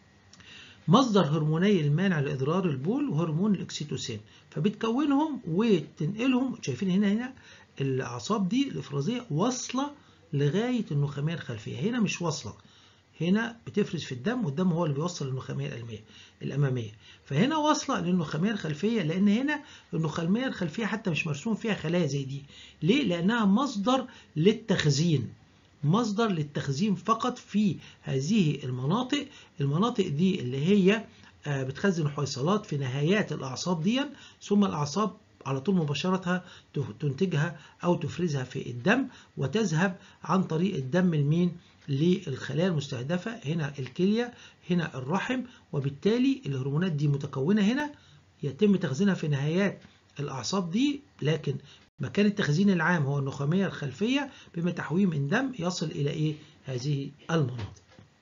مصدر هرموني المانع لاضرار البول وهرمون الاكسيتوسين فبتكونهم وتنقلهم شايفين هنا هنا الاعصاب دي الافرازيه واصله لغايه النخاميه الخلفيه هنا مش واصله هنا بتفرز في الدم والدم هو اللي بيوصل للنخاميه الاماميه الاماميه فهنا واصله للنخاميه الخلفيه لان هنا النخاميه الخلفيه حتى مش مرسوم فيها خلايا زي دي ليه لانها مصدر للتخزين مصدر للتخزين فقط في هذه المناطق المناطق دي اللي هي بتخزن حويصلات في نهايات الاعصاب دي ثم الاعصاب على طول مباشرة تنتجها أو تفرزها في الدم وتذهب عن طريق الدم المين للخلايا المستهدفة هنا الكلية هنا الرحم وبالتالي الهرمونات دي متكونة هنا يتم تخزينها في نهايات الأعصاب دي لكن مكان التخزين العام هو النخامية الخلفية بما تحويه من دم يصل إلى إيه هذه المناطق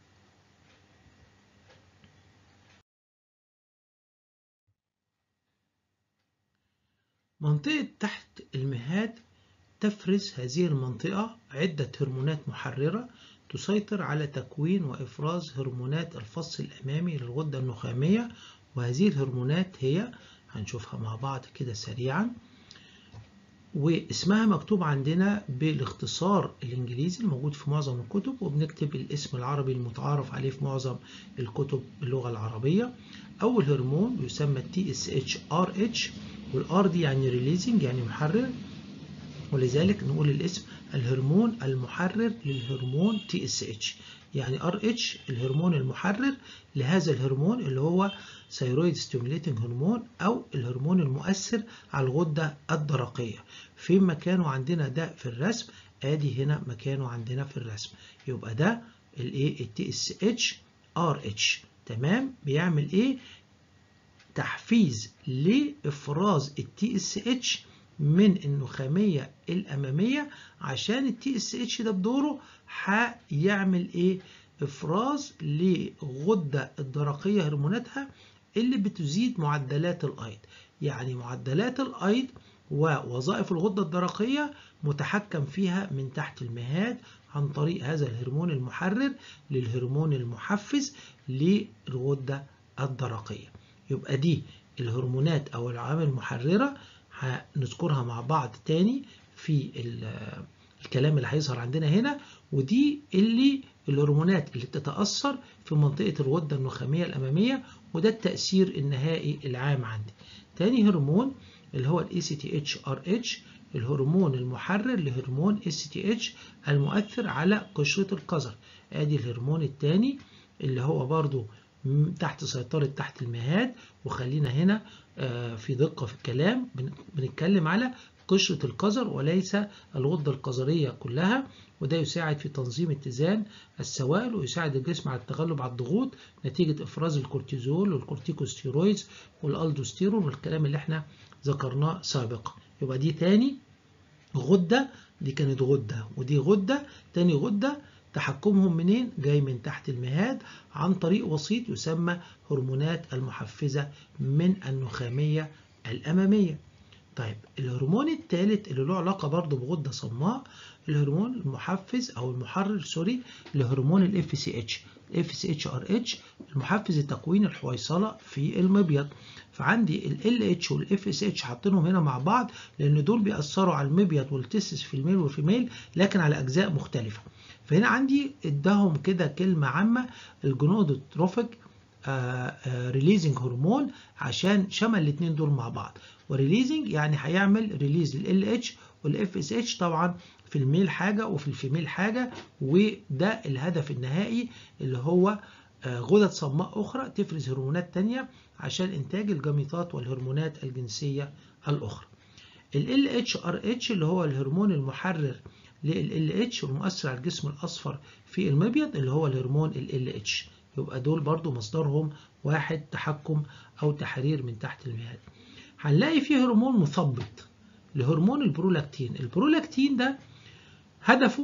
منطقة تحت المهاد تفرز هذه المنطقة عدة هرمونات محررة تسيطر على تكوين وإفراز هرمونات الفص الأمامي للغدة النخامية وهذه الهرمونات هي هنشوفها مع بعض كده سريعا واسمها مكتوب عندنا بالاختصار الإنجليزي الموجود في معظم الكتب وبنكتب الاسم العربي المتعارف عليه في معظم الكتب اللغة العربية أول هرمون يسمى TSHRH والار دي يعني ريليزنج يعني محرر ولذلك نقول الاسم الهرمون المحرر للهرمون تي اس اتش يعني ار اتش الهرمون المحرر لهذا الهرمون اللي هو ثيرويد ستيموليتنج هرمون او الهرمون المؤثر على الغده الدرقيه فين مكانه عندنا ده في الرسم ادي هنا مكانه عندنا في الرسم يبقى ده الايه التي اس اتش ار اتش تمام بيعمل ايه تحفيز لافراز التي اس اتش من النخاميه الاماميه عشان التي اس اتش ده بدوره هيعمل ايه افراز لغده الدرقيه هرموناتها اللي بتزيد معدلات الايض يعني معدلات الايض ووظائف الغده الدرقيه متحكم فيها من تحت المهاد عن طريق هذا الهرمون المحرر للهرمون المحفز للغده الدرقيه يبقى دي الهرمونات او العوامل المحرره هنذكرها مع بعض تاني في الكلام اللي هيظهر عندنا هنا ودي اللي الهرمونات اللي بتتاثر في منطقه الغده النخاميه الاماميه وده التاثير النهائي العام عندي تاني هرمون اللي هو الاي سي تي اتش ار اتش الهرمون المحرر لهرمون اس تي اتش المؤثر على قشره القذر ادي الهرمون الثاني اللي هو برضو تحت سيطرة تحت المهاد وخلينا هنا في دقة في الكلام بنتكلم على قشرة القذر وليس الغدة القذرية كلها وده يساعد في تنظيم اتزان السوائل ويساعد الجسم على التغلب على الضغوط نتيجة إفراز الكورتيزول والكورتيكوستيرويدز والألدوستيرون والكلام اللي احنا ذكرناه سابقا يبقى دي تاني غدة دي كانت غدة ودي غدة تاني غدة تحكمهم منين؟ جاي من تحت المهاد عن طريق وسيط يسمى هرمونات المحفزة من النخامية الأمامية. طيب الهرمون الثالث اللي له علاقة برضه بغدة صماء الهرمون المحفز أو المحرر سوري لهرمون ال FCH FCHRH المحفز لتكوين الحويصلة في المبيض فعندي ال LH وال FSH حاطينهم هنا مع بعض لأن دول بيأثروا على المبيض والتستس في الميل والفيميل لكن على أجزاء مختلفة فهنا عندي اداهم كده كلمة عامة الجنودوتروفيك ريليزنج هرمون عشان شمل الاثنين دول مع بعض وريليزنج يعني هيعمل ريليز لل اتش والاف اس اتش طبعا في الميل حاجة وفي الفيميل حاجة وده الهدف النهائي اللي هو غدد صماء أخرى تفرز هرمونات تانية عشان إنتاج الجميطات والهرمونات الجنسية الأخرى. ال LHRH اللي هو الهرمون المحرر لل LH والمؤثر على الجسم الأصفر في المبيض اللي هو الهرمون ال LH يبقى دول برضو مصدرهم واحد تحكم أو تحرير من تحت المهاد. هنلاقي فيه هرمون مثبط لهرمون البرولاكتين البرولاكتين ده هدفه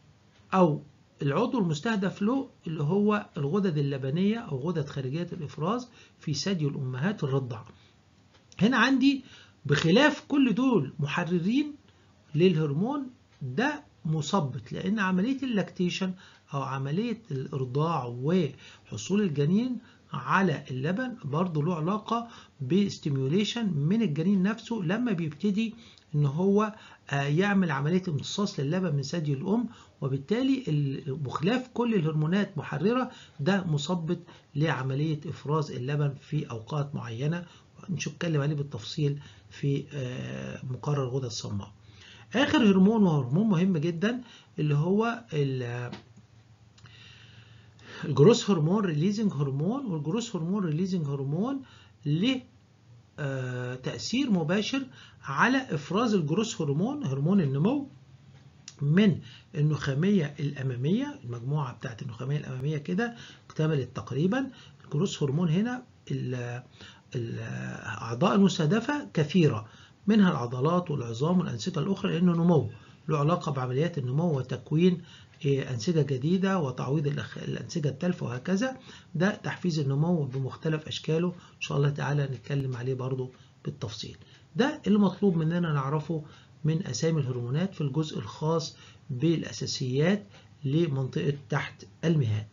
أو العضو المستهدف له اللي هو الغدد اللبنية أو غدد خارجية الإفراز في ثدي الأمهات الرضع هنا عندي بخلاف كل دول محررين للهرمون ده مثبط لأن عملية اللاكتيشن أو عملية الإرضاع وحصول الجنين على اللبن برضه له علاقة باستيميوليشن من الجنين نفسه لما بيبتدي ان هو يعمل عملية امتصاص للبن من ثدي الأم وبالتالي بخلاف كل الهرمونات محررة ده مثبط لعملية إفراز اللبن في أوقات معينة نشوف نتكلم عليه بالتفصيل في مقرر الغدة الصماء آخر هرمون وهو هرمون مهم جدا اللي هو الجروس هرمون ريليزنج هرمون والجروس هرمون ريليزنج هرمون له تأثير مباشر على إفراز الجروس هرمون هرمون النمو من النخامية الأمامية المجموعة بتاعت النخامية الأمامية كده اكتملت تقريبا الجروس هرمون هنا الأعضاء المستهدفة كثيرة منها العضلات والعظام والأنسجة الأخرى لأنه نمو له علاقة بعمليات النمو وتكوين أنسجة جديدة وتعويض الأنسجة التالفة وهكذا ده تحفيز النمو بمختلف أشكاله إن شاء الله تعالى نتكلم عليه برضو بالتفصيل ده اللي مطلوب مننا نعرفه من أسامي الهرمونات في الجزء الخاص بالأساسيات لمنطقة تحت المهاد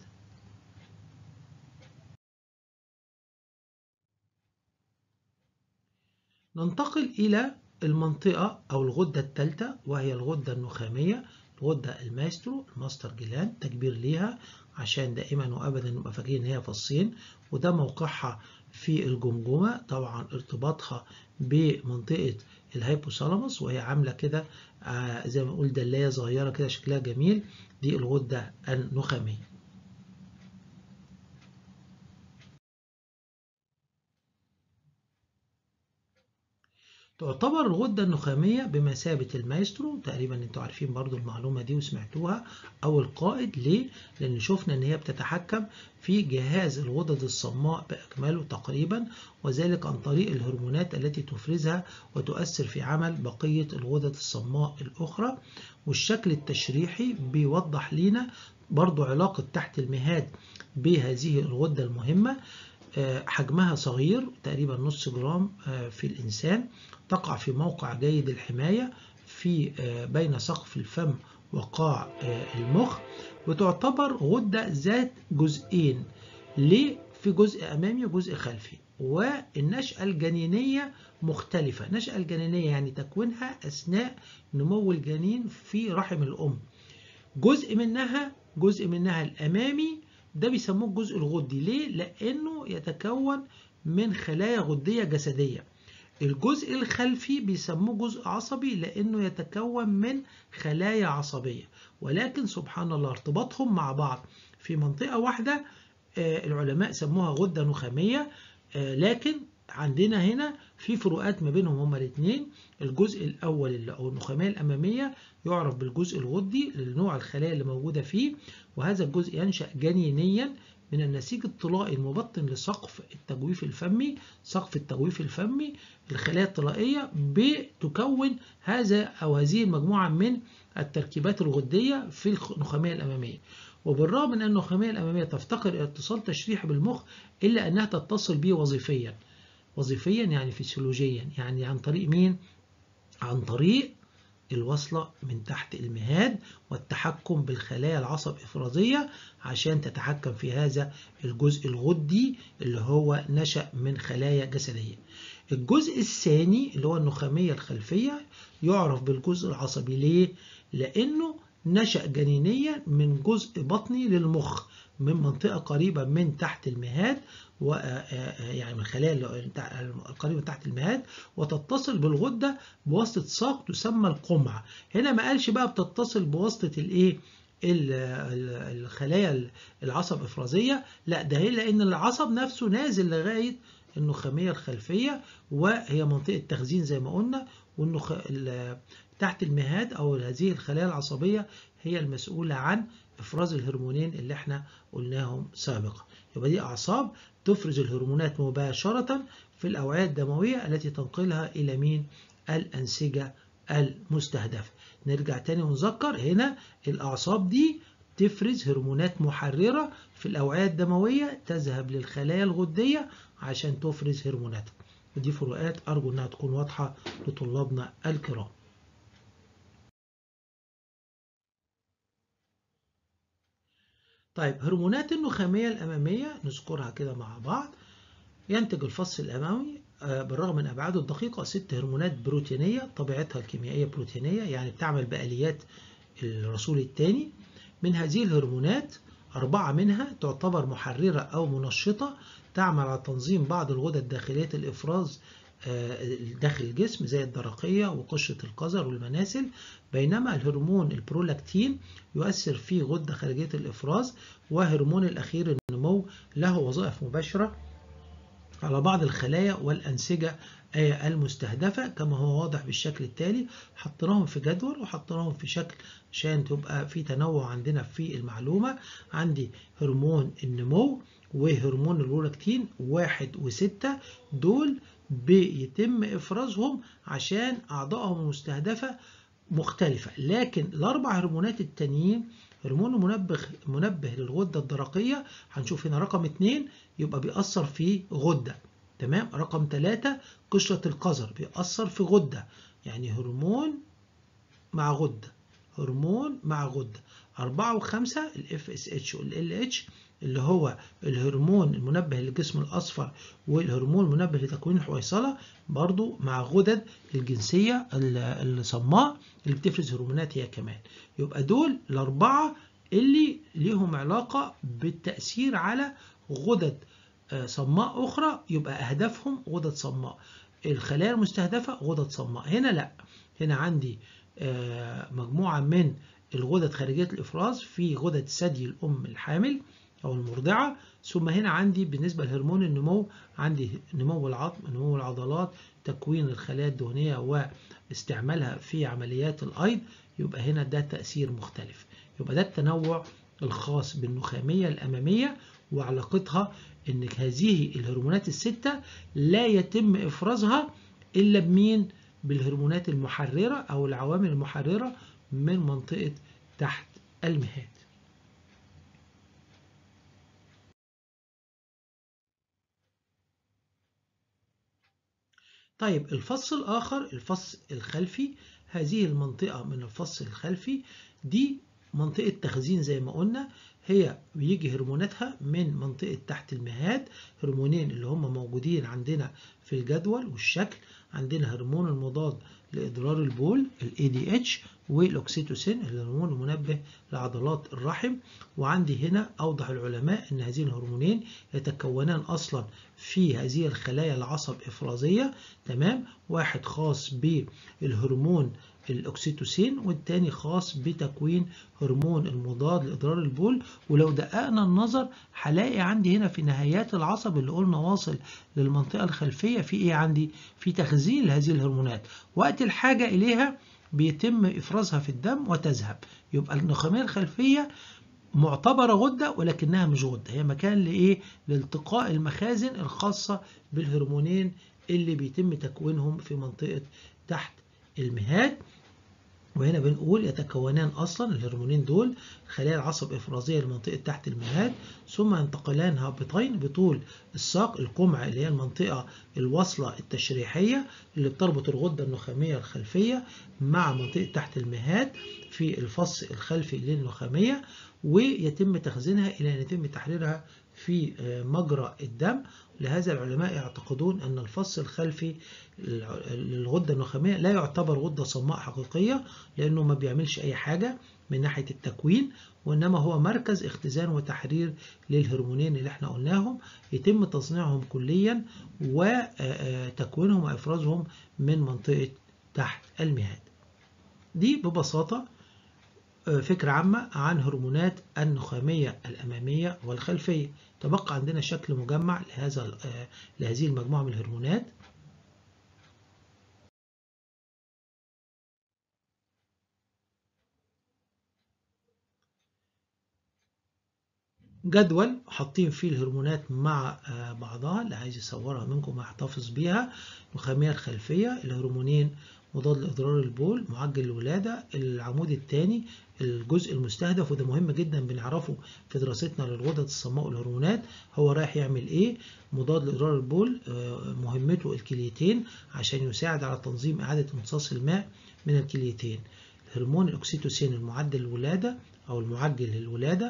ننتقل إلى المنطقة أو الغدة الثالثة وهي الغدة النخامية الغدة الماسترو الماستر جلاند تكبير ليها عشان دائما وأبدا نبقى فاكرين إن هي فصين وده موقعها في الجمجمة طبعا ارتباطها بمنطقة الهيبوثالاموس وهي عاملة كده آه زي ما نقول دلاية صغيرة كده شكلها جميل دي الغدة النخامية تعتبر الغدة النخامية بمثابة المايسترو تقريبا انتوا عارفين برضو المعلومة دي وسمعتوها او القائد ليه؟ لان شفنا ان هي بتتحكم في جهاز الغدد الصماء باكمله تقريبا وذلك عن طريق الهرمونات التي تفرزها وتؤثر في عمل بقية الغدد الصماء الاخرى والشكل التشريحي بيوضح لنا برضو علاقة تحت المهاد بهذه الغدة المهمة حجمها صغير تقريبا نص جرام في الإنسان تقع في موقع جيد الحماية في بين سقف الفم وقاع المخ وتعتبر غدة ذات جزئين ليه في جزء أمامي وجزء خلفي والنشأة الجنينية مختلفة النشأة الجنينية يعني تكوينها أثناء نمو الجنين في رحم الأم جزء منها جزء منها الأمامي ده بيسموه الجزء الغدي ليه؟ لأنه يتكون من خلايا غدية جسدية الجزء الخلفي بيسموه جزء عصبي لأنه يتكون من خلايا عصبية ولكن سبحان الله ارتباطهم مع بعض في منطقة واحدة العلماء سموها غدة نخامية لكن عندنا هنا في فروقات ما بينهم هما الاثنين الجزء الأول اللي أو النخامية الأمامية يعرف بالجزء الغدي لنوع الخلايا اللي موجودة فيه وهذا الجزء ينشأ جنينيا من النسيج الطلائي المبطن لسقف التجويف الفمي سقف التجويف الفمي الخلايا الطلائية بتكون هذا أو هذه المجموعة من التركيبات الغدية في النخامية الأمامية وبالرغم من أن النخامية الأمامية تفتقر إلى اتصال تشريحي بالمخ إلا أنها تتصل به وظيفيا وظيفيا يعني فسيولوجيا يعني عن طريق مين؟ عن طريق الوصلة من تحت المهاد والتحكم بالخلايا العصب إفرازية عشان تتحكم في هذا الجزء الغدي اللي هو نشأ من خلايا جسدية الجزء الثاني اللي هو النخامية الخلفية يعرف بالجزء العصبي ليه؟ لأنه نشأ جنينيا من جزء بطني للمخ من منطقة قريبة من تحت المهاد و يعني من الخلايا القريبة من تحت المهاد وتتصل بالغدة بواسطة ساق تسمى القمع هنا ما قالش بقى بتتصل بواسطة الايه الخلايا العصب افرازية لا ده هي لان العصب نفسه نازل لغاية النخامية الخلفية وهي منطقة تخزين زي ما قلنا والنخ... تحت المهاد أو هذه الخلايا العصبية هي المسؤولة عن إفراز الهرمونين اللي احنا قلناهم سابقا يبقى دي أعصاب تفرز الهرمونات مباشرة في الأوعية الدموية التي تنقلها إلى مين؟ الأنسجة المستهدفة نرجع تاني ونذكر هنا الأعصاب دي تفرز هرمونات محررة في الأوعية الدموية تذهب للخلايا الغدية عشان تفرز هرمونات ودي فروقات أرجو أنها تكون واضحة لطلابنا الكرام طيب هرمونات النخامية الأمامية نذكرها كده مع بعض ينتج الفص الأمامي بالرغم من أبعاده الدقيقة ست هرمونات بروتينية طبيعتها الكيميائية بروتينية يعني بتعمل بآليات الرسول الثاني من هذه الهرمونات أربعة منها تعتبر محررة أو منشطة تعمل على تنظيم بعض الغدد داخلية الإفراز داخل الجسم زي الدرقية وقشرة القذر والمناسل بينما الهرمون البرولاكتين يؤثر في غدة خارجية الإفراز وهرمون الأخير النمو له وظائف مباشرة على بعض الخلايا والأنسجة المستهدفة كما هو واضح بالشكل التالي حطيناهم في جدول وحطيناهم في شكل عشان تبقى في تنوع عندنا في المعلومة عندي هرمون النمو وهرمون البرولاكتين واحد وستة دول بيتم إفرازهم عشان أعضائهم المستهدفة مختلفة لكن الأربع هرمونات التانيين هرمون منبه منبه للغدة الدرقية هنشوف هنا رقم اتنين يبقى بيأثر في غدة تمام رقم ثلاثة قشرة القذر بيأثر في غدة يعني هرمون مع غدة هرمون مع غدة أربعة وخمسة ال FSH وال LH اللي هو الهرمون المنبه للجسم الأصفر والهرمون المنبه لتكوين الحويصلة برضو مع غدد الجنسية الصماء اللي بتفرز هرمونات هي كمان يبقى دول الأربعة اللي ليهم علاقة بالتأثير على غدد صماء أخرى يبقى أهدافهم غدد صماء الخلايا المستهدفة غدد صماء هنا لا هنا عندي مجموعة من الغدد خارجية الإفراز في غدد ثدي الأم الحامل أو المرضعة ثم هنا عندي بالنسبة لهرمون النمو عندي نمو العظم نمو العضلات تكوين الخلايا الدهنية واستعمالها في عمليات الأيض يبقى هنا ده تأثير مختلف يبقى ده التنوع الخاص بالنخامية الأمامية وعلاقتها ان هذه الهرمونات الستة لا يتم افرازها الا بمين بالهرمونات المحررة او العوامل المحررة من منطقة تحت المهاد طيب الفص الآخر الفص الخلفي هذه المنطقة من الفص الخلفي دي منطقة تخزين زي ما قلنا هي بيجي هرموناتها من منطقة تحت المهاد هرمونين اللي هم موجودين عندنا في الجدول والشكل عندنا هرمون المضاد لإضرار البول ال ADH والأكسيتوسين الهرمون المنبه لعضلات الرحم وعندي هنا أوضح العلماء أن هذين الهرمونين يتكونان أصلا في هذه الخلايا العصب إفرازية تمام واحد خاص بالهرمون الأكسيتوسين والتاني خاص بتكوين هرمون المضاد لإضرار البول ولو دققنا النظر هلاقي عندي هنا في نهايات العصب اللي قلنا واصل للمنطقة الخلفية في إيه عندي؟ في تخزين لهذه الهرمونات وقت الحاجة إليها بيتم إفرازها في الدم وتذهب يبقى النخامية الخلفية معتبرة غدة ولكنها مش غدة هي مكان لإيه؟ لالتقاء المخازن الخاصة بالهرمونين اللي بيتم تكوينهم في منطقة تحت المهاد وهنا بنقول يتكونان اصلا الهرمونين دول خلايا العصب افرازيه لمنطقه تحت المهاد ثم ينتقلان هابطين بطول الساق القمع اللي هي المنطقه الوصله التشريحيه اللي بتربط الغده النخاميه الخلفيه مع منطقه تحت المهاد في الفص الخلفي للنخاميه ويتم تخزينها الى ان يتم تحريرها في مجرى الدم لهذا العلماء يعتقدون أن الفص الخلفي للغدة النخامية لا يعتبر غدة صماء حقيقية لأنه ما بيعملش أي حاجة من ناحية التكوين وإنما هو مركز اختزان وتحرير للهرمونين اللي احنا قلناهم يتم تصنيعهم كليا وتكوينهم وإفرازهم من منطقة تحت المهاد دي ببساطة فكرة عامة عن هرمونات النخامية الأمامية والخلفية تبقى عندنا شكل مجمع لهذا لهذه المجموعة من الهرمونات جدول حاطين فيه الهرمونات مع بعضها اللي عايز يصورها منكم يحتفظ بيها النخامية الخلفية الهرمونين مضاد لإضرار البول معجل الولادة العمود الثاني الجزء المستهدف وده مهم جدا بنعرفه في دراستنا للغدد الصماء والهرمونات هو رايح يعمل ايه مضاد لإضرار البول مهمته الكليتين عشان يساعد على تنظيم إعادة امتصاص الماء من الكليتين هرمون الأكسيتوسين المعدل للولادة أو المعجل للولادة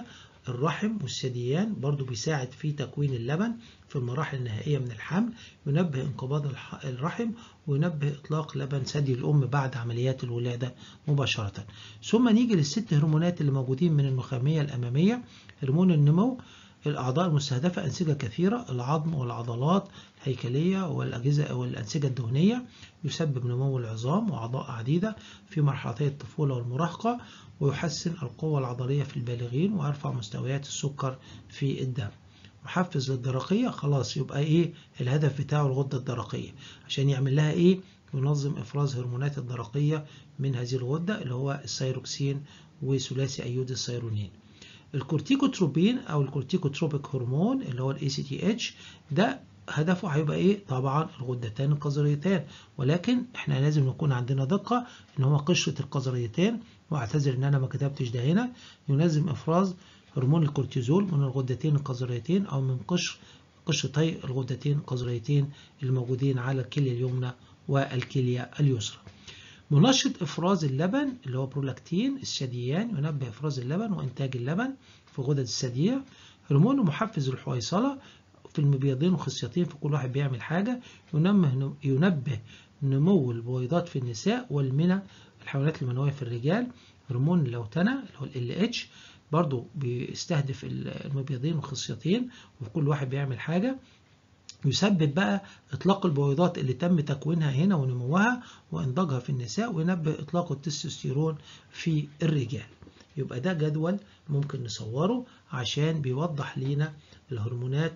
الرحم والثدييان برضو بيساعد في تكوين اللبن في المراحل النهائية من الحمل ينبه انقباض الرحم وينبه إطلاق لبن ثدي الأم بعد عمليات الولادة مباشرة ثم نيجي للست هرمونات اللي موجودين من النخامية الأمامية هرمون النمو الأعضاء المستهدفة أنسجة كثيرة العظم والعضلات الهيكلية والأجهزة والأنسجة الدهنية يسبب نمو العظام وأعضاء عديدة في مرحلتي الطفولة والمراهقة ويحسن القوة العضلية في البالغين ويرفع مستويات السكر في الدم محفز للدرقية خلاص يبقى إيه الهدف بتاعه الغدة الدرقية عشان يعمل لها إيه ينظم إفراز هرمونات الدرقية من هذه الغدة اللي هو السيروكسين وثلاثي أيود السيرونين الكورتيكوتروبين او الكورتيكوتروبيك هرمون اللي هو الاي سي تي اتش ده هدفه هيبقى ايه طبعا الغدتان القذريتان ولكن احنا لازم نكون عندنا دقه ان هو قشره القذريتان واعتذر ان انا ما كتبتش ده هنا ينظم افراز هرمون الكورتيزول من الغدتين القذريتين او من قشر قشرتي الغدتين القذريتين الموجودين على الكليه اليمنى والكليه اليسرى منشط افراز اللبن اللي هو برولاكتين الثدييان ينبه افراز اللبن وانتاج اللبن في غدد الثدييه هرمون محفز الحويصله في المبيضين والخصيتين في كل واحد بيعمل حاجه ينبه ينبه نمو البويضات في النساء والمنى الحيوانات المنويه في الرجال هرمون اللوتنه اللي هو ال اتش برضه بيستهدف المبيضين والخصيتين وفي كل واحد بيعمل حاجه يسبب بقى إطلاق البويضات اللي تم تكوينها هنا ونموها وإنضاجها في النساء وينبه إطلاق التستوستيرون في الرجال يبقى ده جدول ممكن نصوره عشان بيوضح لينا الهرمونات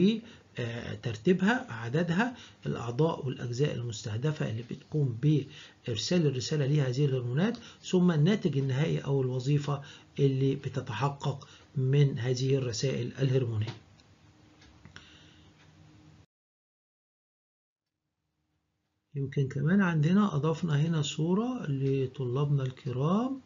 وترتيبها عددها الأعضاء والأجزاء المستهدفة اللي بتقوم بإرسال الرسالة لهذه الهرمونات ثم الناتج النهائي أو الوظيفة اللي بتتحقق من هذه الرسائل الهرمونية يمكن كمان عندنا أضفنا هنا صورة لطلابنا الكرام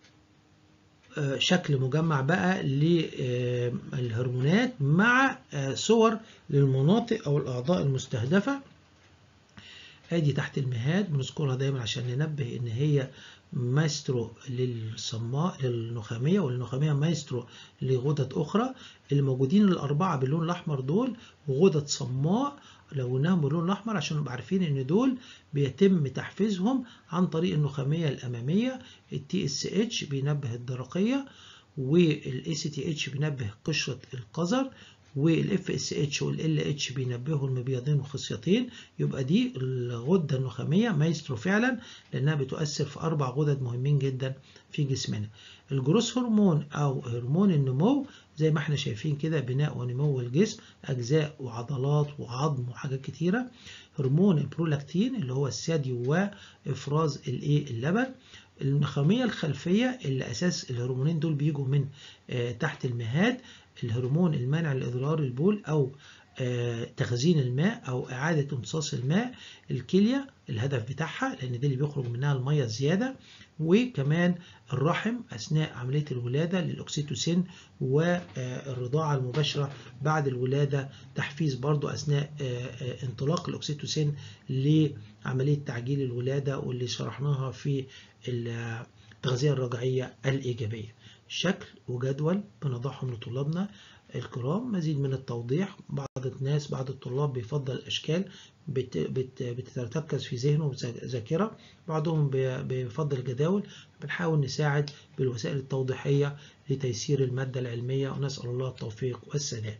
شكل مجمع بقى للهرمونات مع صور للمناطق أو الأعضاء المستهدفة ادي تحت المهاد بنذكرها دايما عشان ننبه ان هي مايسترو للصماء للنخاميه والنخاميه مايسترو لغدد اخرى الموجودين الاربعه باللون الاحمر دول غدد صماء لوناهم باللون الاحمر عشان نبقى عارفين ان دول بيتم تحفيزهم عن طريق النخاميه الاماميه التي اس اتش بينبه الدرقيه والاي سي تي اتش بينبه قشره القذر والاف اس اتش والال اتش بينبهوا المبيضين والخصيتين يبقى دي الغده النخاميه مايسترو فعلا لانها بتؤثر في اربع غدد مهمين جدا في جسمنا الجروس هرمون او هرمون النمو زي ما احنا شايفين كده بناء ونمو الجسم اجزاء وعضلات وعظم وحاجات كتيره هرمون البرولاكتين اللي هو الثدي وافراز الايه اللبن النخاميه الخلفيه اللي اساس الهرمونين دول بيجوا من آه تحت المهاد الهرمون المانع لإضرار البول أو تخزين الماء أو إعادة امتصاص الماء الكلية الهدف بتاعها لأن دي اللي بيخرج منها المية الزيادة وكمان الرحم أثناء عملية الولادة للأكسيتوسين والرضاعة المباشرة بعد الولادة تحفيز برضو أثناء انطلاق الأكسيتوسين لعملية تعجيل الولادة واللي شرحناها في التغذية الرجعية الإيجابية شكل وجدول بنضعهم لطلابنا الكرام مزيد من التوضيح بعض الناس بعض الطلاب بيفضل الأشكال بت بت بتتركز في ذهنه وذاكرة بعضهم بيفضل الجداول بنحاول نساعد بالوسائل التوضيحية لتيسير المادة العلمية ونسأل الله التوفيق والسداد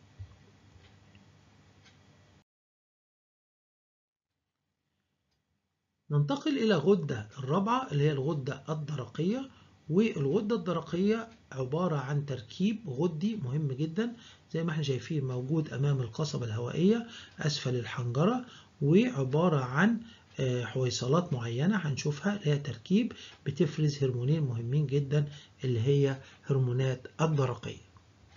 ننتقل إلى غدة الرابعة اللي هي الغدة الدرقية والغدة الدرقية عبارة عن تركيب غدي مهم جدا زي ما احنا شايفين موجود أمام القصبة الهوائية أسفل الحنجرة وعبارة عن حويصلات معينة هنشوفها اللي هي تركيب بتفرز هرمونين مهمين جدا اللي هي هرمونات الدرقية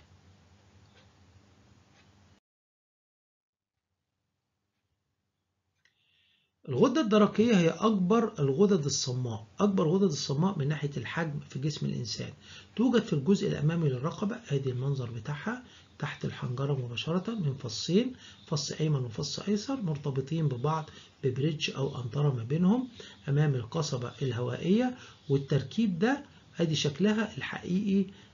الغدة الدرقية هي أكبر الغدد الصماء أكبر غدد الصماء من ناحية الحجم في جسم الإنسان توجد في الجزء الأمامي للرقبة أدي المنظر بتاعها تحت الحنجرة مباشرة من فصين فص أيمن وفص أيسر مرتبطين ببعض ببريدج أو أنطرة ما بينهم أمام القصبة الهوائية والتركيب ده أدي شكلها الحقيقي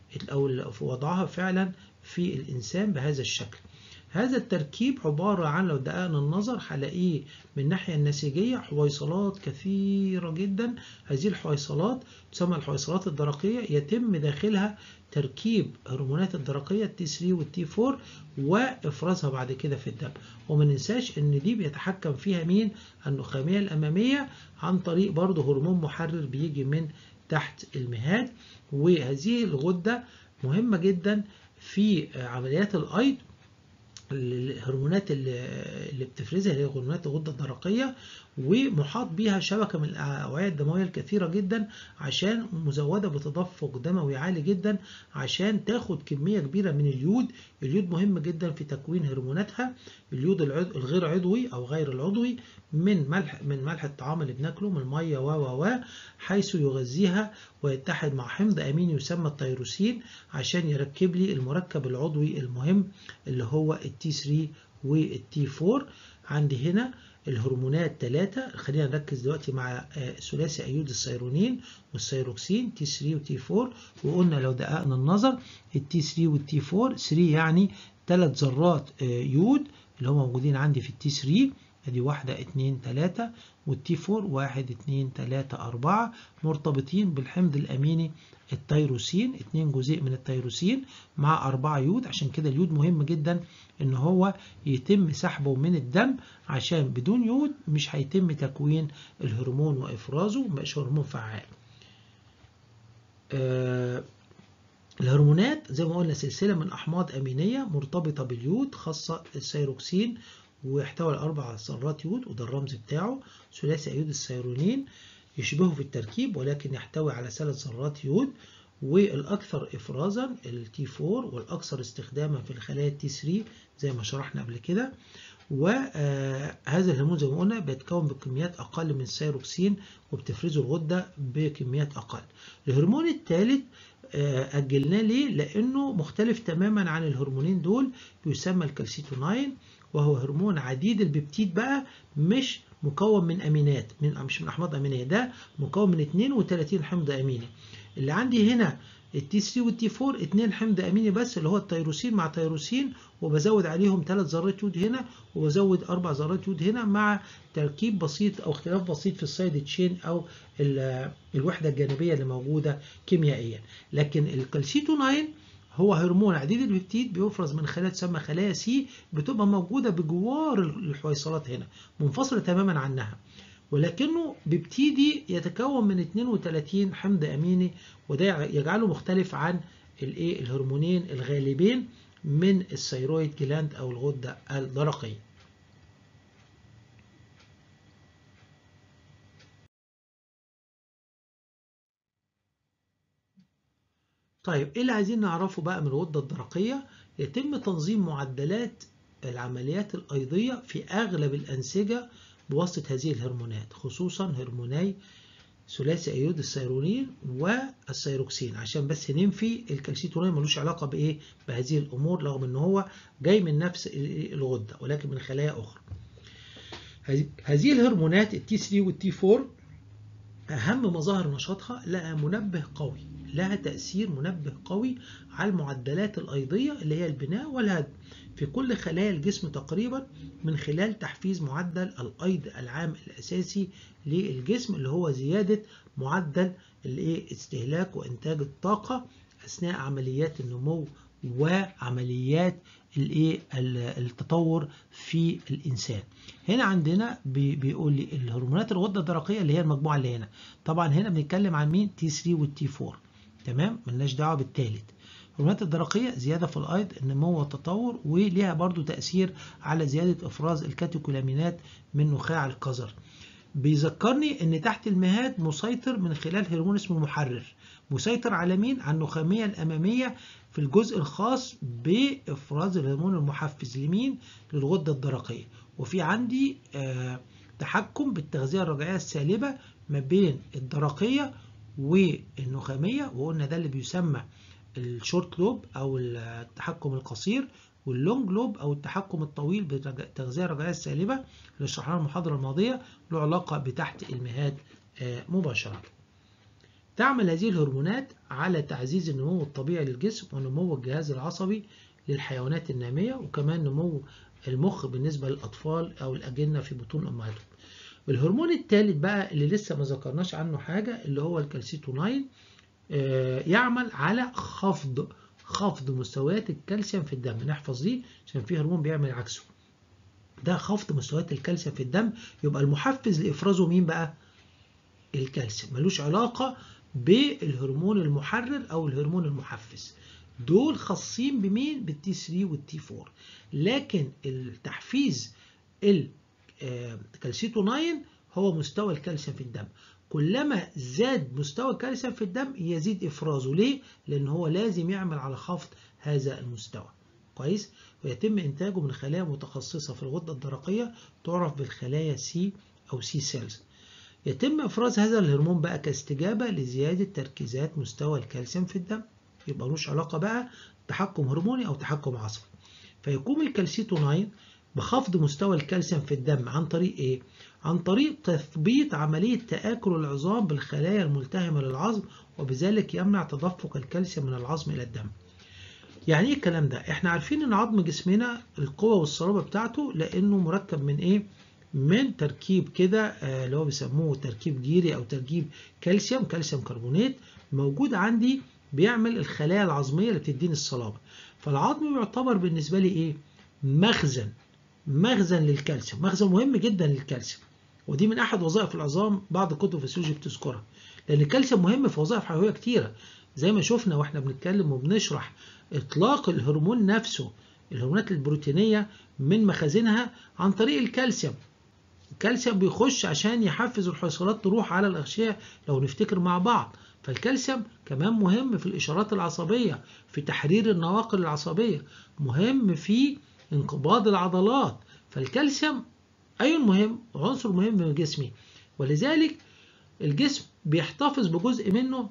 أو في وضعها فعلا في الإنسان بهذا الشكل هذا التركيب عبارة عن لو دققنا النظر هلاقيه من الناحية النسيجية حويصلات كثيرة جدا هذه الحويصلات تسمى الحويصلات الدرقية يتم داخلها تركيب هرمونات الدرقية التي 3 والتي 4 وافرازها بعد كده في الدم وما ننساش ان دي بيتحكم فيها مين النخامية الامامية عن طريق برضه هرمون محرر بيجي من تحت المهاد وهذه الغدة مهمة جدا في عمليات الايض الهرمونات اللي بتفرزها اللي هي هرمونات الغده الدرقيه ومحاط بيها شبكه من الاوعيه الدمويه الكثيره جدا عشان مزوده بتدفق دموي عالي جدا عشان تاخد كميه كبيره من اليود اليود مهم جدا في تكوين هرموناتها اليود الغير عضوي او غير العضوي من ملح من ملح الطعام اللي بناكله من الميه و و و حيث يغذيها ويتحد مع حمض اميني يسمى التيروسين عشان يركب لي المركب العضوي المهم اللي هو التي 3 والتي 4 عندي هنا الهرمونات ثلاثة خلينا نركز دلوقتي مع ثلاثي أيود السيرونين والسيروكسين تي 3 وتي 4 وقلنا لو دققنا النظر التي 3 والتي 4 3 يعني ثلاث ذرات يود اللي هم موجودين عندي في التي 3 ادي واحدة اتنين تلاتة والتي 4 واحد اتنين تلاتة أربعة مرتبطين بالحمض الأميني التيروسين اتنين جزيء من التيروسين مع أربعة يود عشان كده اليود مهم جدا إن هو يتم سحبه من الدم عشان بدون يود مش هيتم تكوين الهرمون وإفرازه مبقاش هرمون فعال. آه الهرمونات زي ما قلنا سلسلة من أحماض أمينية مرتبطة باليود خاصة السيروكسين ويحتوي على أربع ذرات يود وده الرمز بتاعه ثلاثي أيود السيرونين يشبهه في التركيب ولكن يحتوي على ثلاث ذرات يود والأكثر إفرازا التي 4 والأكثر استخداما في الخلايا التي 3 زي ما شرحنا قبل كده وهذا الهرمون زي ما قلنا بيتكون بكميات أقل من السيروكسين وبتفرزه الغدة بكميات أقل الهرمون الثالث أجلناه ليه؟ لأنه مختلف تماما عن الهرمونين دول بيسمى الكالسيتوناين وهو هرمون عديد البيبتيد بقى مش مكون من امينات من مش من احماض امينيه ده مكون من 32 حمض اميني اللي عندي هنا التي 3 والتي 4 اثنين حمض اميني بس اللي هو التيروسين مع تيروسين وبزود عليهم ثلاث ذرات يود هنا وبزود اربع ذرات يود هنا مع تركيب بسيط او اختلاف بسيط في السايد تشين او الوحده الجانبيه اللي موجوده كيميائيا لكن الكالسيتوناين هو هرمون عديد البيبتيد بيفرز من خلايا تسمى خلايا سي بتبقى موجوده بجوار الحويصلات هنا منفصله تماما عنها ولكنه بيبتيدي يتكون من 32 حمض اميني وده يجعله مختلف عن الايه الهرمونين الغالبين من الثيرويد جلاند او الغده الدرقيه طيب ايه اللي عايزين نعرفه بقى من الغده الدرقيه يتم تنظيم معدلات العمليات الايضيه في اغلب الانسجه بواسطه هذه الهرمونات خصوصا هرموني ثلاثي ايود السيرونين والسيروكسين عشان بس ننفي الكالسيتونين ملوش علاقه بايه بهذه الامور رغم ان هو جاي من نفس الغده ولكن من خلايا اخرى هذه الهرمونات التي 3 والتي 4 اهم مظاهر نشاطها لها منبه قوي لها تأثير منبه قوي على المعدلات الأيضية اللي هي البناء والهدم في كل خلايا الجسم تقريبا من خلال تحفيز معدل الأيض العام الأساسي للجسم اللي هو زيادة معدل استهلاك وإنتاج الطاقة أثناء عمليات النمو وعمليات التطور في الإنسان هنا عندنا بيقول لي الهرمونات الغدة الدرقية اللي هي المجموعة اللي هنا طبعا هنا بنتكلم عن مين تي 3 والتي 4 تمام ملناش دعوه بالثالث الهرمونات الدرقيه زياده في الايض النمو والتطور وليها برضو تاثير على زياده افراز الكاتيكولامينات من نخاع القذر بيذكرني ان تحت المهاد مسيطر من خلال هرمون اسمه محرر مسيطر على مين على النخاميه الاماميه في الجزء الخاص بافراز الهرمون المحفز لمين للغده الدرقيه وفي عندي آه تحكم بالتغذيه الرجعيه السالبه ما بين الدرقيه والنخاميه وقلنا ده اللي بيسمى الشورت لوب او التحكم القصير واللونج لوب او التحكم الطويل بالتغذيه الرجعيه السالبه اللي شرحناها المحاضره الماضيه له علاقه بتحت المهاد مباشره. تعمل هذه الهرمونات على تعزيز النمو الطبيعي للجسم ونمو الجهاز العصبي للحيوانات النامية وكمان نمو المخ بالنسبة للأطفال أو الأجنة في بطون أمهاتهم. الهرمون الثالث بقى اللي لسه ما ذكرناش عنه حاجة اللي هو الكالسيتوناين يعمل على خفض خفض مستويات الكالسيوم في الدم نحفظ دي عشان في هرمون بيعمل عكسه ده خفض مستويات الكالسيوم في الدم يبقى المحفز لافرازه مين بقى الكالسيوم ملوش علاقه بالهرمون المحرر او الهرمون المحفز دول خاصين بمين بالتي 3 والتي 4 لكن التحفيز الكالسيتوناين هو مستوى الكالسيوم في الدم كلما زاد مستوى الكالسيوم في الدم يزيد افرازه ليه لان هو لازم يعمل على خفض هذا المستوى كويس ويتم انتاجه من خلايا متخصصه في الغده الدرقيه تعرف بالخلايا سي او سي سيلز يتم افراز هذا الهرمون بقى كاستجابه لزياده تركيزات مستوى الكالسيوم في الدم يبقى ملوش علاقه بقى تحكم هرموني او تحكم عصبي فيقوم الكالسيتوناين بخفض مستوى الكالسيوم في الدم عن طريق ايه عن طريق تثبيط عملية تآكل العظام بالخلايا الملتهمة للعظم وبذلك يمنع تدفق الكالسيوم من العظم إلى الدم. يعني ايه الكلام ده؟ احنا عارفين ان عظم جسمنا القوة والصلابة بتاعته لأنه مركب من ايه؟ من تركيب كده اللي هو بيسموه تركيب جيري أو تركيب كالسيوم كالسيوم كربونات موجود عندي بيعمل الخلايا العظمية اللي بتديني الصلابة. فالعظم يعتبر بالنسبة لي ايه؟ مخزن مخزن للكالسيوم، مخزن مهم جدا للكالسيوم. ودي من احد وظائف العظام بعض كتب الفسيولوجي بتذكرها لان الكالسيوم مهم في وظائف حيويه كتيره زي ما شفنا واحنا بنتكلم وبنشرح اطلاق الهرمون نفسه الهرمونات البروتينيه من مخازنها عن طريق الكالسيوم الكالسيوم بيخش عشان يحفز الحصيلات تروح على الاغشيه لو نفتكر مع بعض فالكالسيوم كمان مهم في الاشارات العصبيه في تحرير النواقل العصبيه مهم في انقباض العضلات فالكالسيوم أي مهم عنصر مهم من جسمي ولذلك الجسم بيحتفظ بجزء منه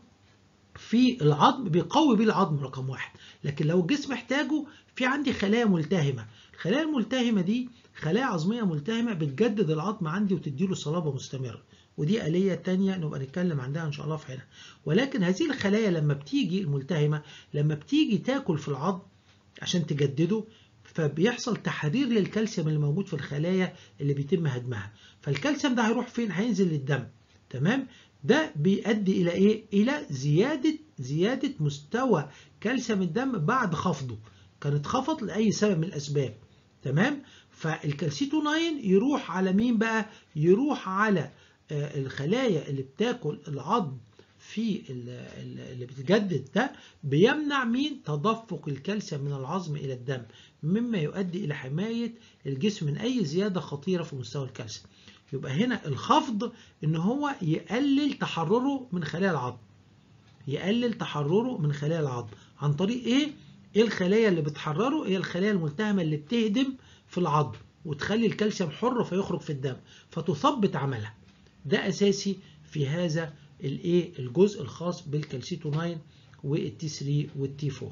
في العظم بيقوي بيه العظم رقم واحد لكن لو الجسم محتاجه في عندي خلايا ملتهمة الخلايا الملتهمة دي خلايا عظمية ملتهمة بتجدد العظم عندي وتديله صلابة مستمرة ودي آلية تانية نبقى نتكلم عندها إن شاء الله في هنا ولكن هذه الخلايا لما بتيجي الملتهمة لما بتيجي تاكل في العظم عشان تجدده فبيحصل تحرير للكالسيوم اللي موجود في الخلايا اللي بيتم هدمها فالكالسيوم ده هيروح فين هينزل للدم تمام ده بيؤدي الى ايه الى زياده زياده مستوى كالسيوم الدم بعد خفضه كان اتخفض لاي سبب من الاسباب تمام فالكالسيتوناين يروح على مين بقى يروح على الخلايا اللي بتاكل العظم في اللي بتجدد ده بيمنع مين تدفق الكالسيوم من العظم الى الدم مما يؤدي الى حمايه الجسم من اي زياده خطيره في مستوى الكالسيوم يبقى هنا الخفض ان هو يقلل تحرره من خلايا العظم يقلل تحرره من خلايا العظم عن طريق ايه ايه الخلايا اللي بتحرره هي الخلايا الملتهمه اللي بتهدم في العظم وتخلي الكالسيوم حر فيخرج في الدم فتثبط عملها ده اساسي في هذا الايه الجزء الخاص بالكالسيتوناين والتي 3 والتي 4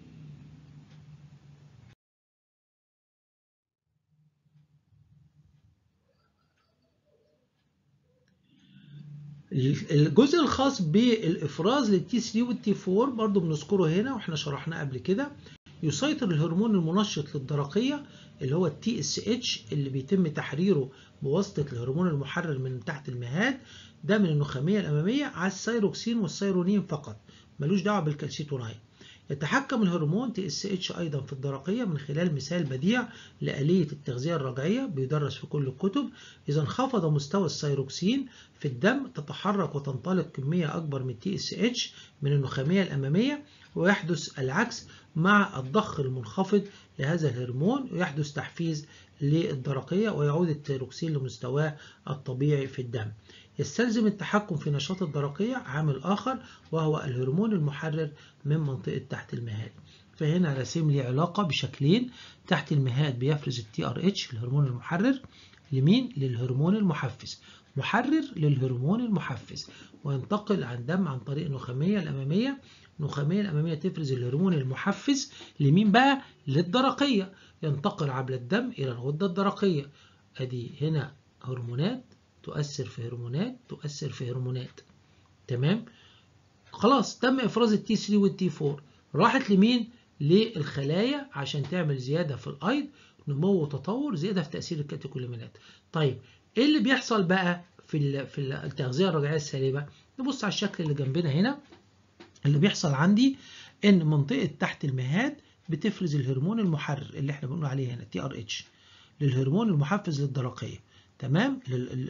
الجزء الخاص بالافراز للتي 3 والتي 4 برضو بنذكره هنا واحنا شرحناه قبل كده يسيطر الهرمون المنشط للدرقيه اللي هو التي اس اتش اللي بيتم تحريره بواسطه الهرمون المحرر من تحت المهاد ده من النخاميه الاماميه على السيروكسين والسيرونين فقط ملوش دعوه بالكالسيتوناين يتحكم الهرمون تي اس اتش ايضا في الدرقيه من خلال مثال بديع لآلية التغذية الرجعية بيدرس في كل الكتب إذا انخفض مستوى السيروكسين في الدم تتحرك وتنطلق كمية أكبر من تي اس اتش من النخامية الأمامية ويحدث العكس مع الضخ المنخفض لهذا الهرمون ويحدث تحفيز للدرقية ويعود التيروكسين لمستواه الطبيعي في الدم يستلزم التحكم في نشاط الدرقية عامل آخر وهو الهرمون المحرر من منطقة تحت المهاد فهنا راسم لي علاقة بشكلين تحت المهاد بيفرز التي ار اتش الهرمون المحرر لمين؟ للهرمون المحفز محرر للهرمون المحفز وينتقل عن دم عن طريق النخامية الأمامية النخامية الأمامية تفرز الهرمون المحفز لمين بقى؟ للدرقية ينتقل عبر الدم إلى الغدة الدرقية أدي هنا هرمونات تؤثر في هرمونات تؤثر في هرمونات تمام خلاص تم افراز التي 3 والتي 4 راحت لمين للخلايا عشان تعمل زياده في الايض نمو وتطور زياده في تاثير الكاتيكولامينات طيب ايه اللي بيحصل بقى في في التغذيه الرجعيه السالبه نبص على الشكل اللي جنبنا هنا اللي بيحصل عندي ان منطقه تحت المهاد بتفرز الهرمون المحرر اللي احنا بنقول عليه هنا تي ار اتش للهرمون المحفز للدرقيه تمام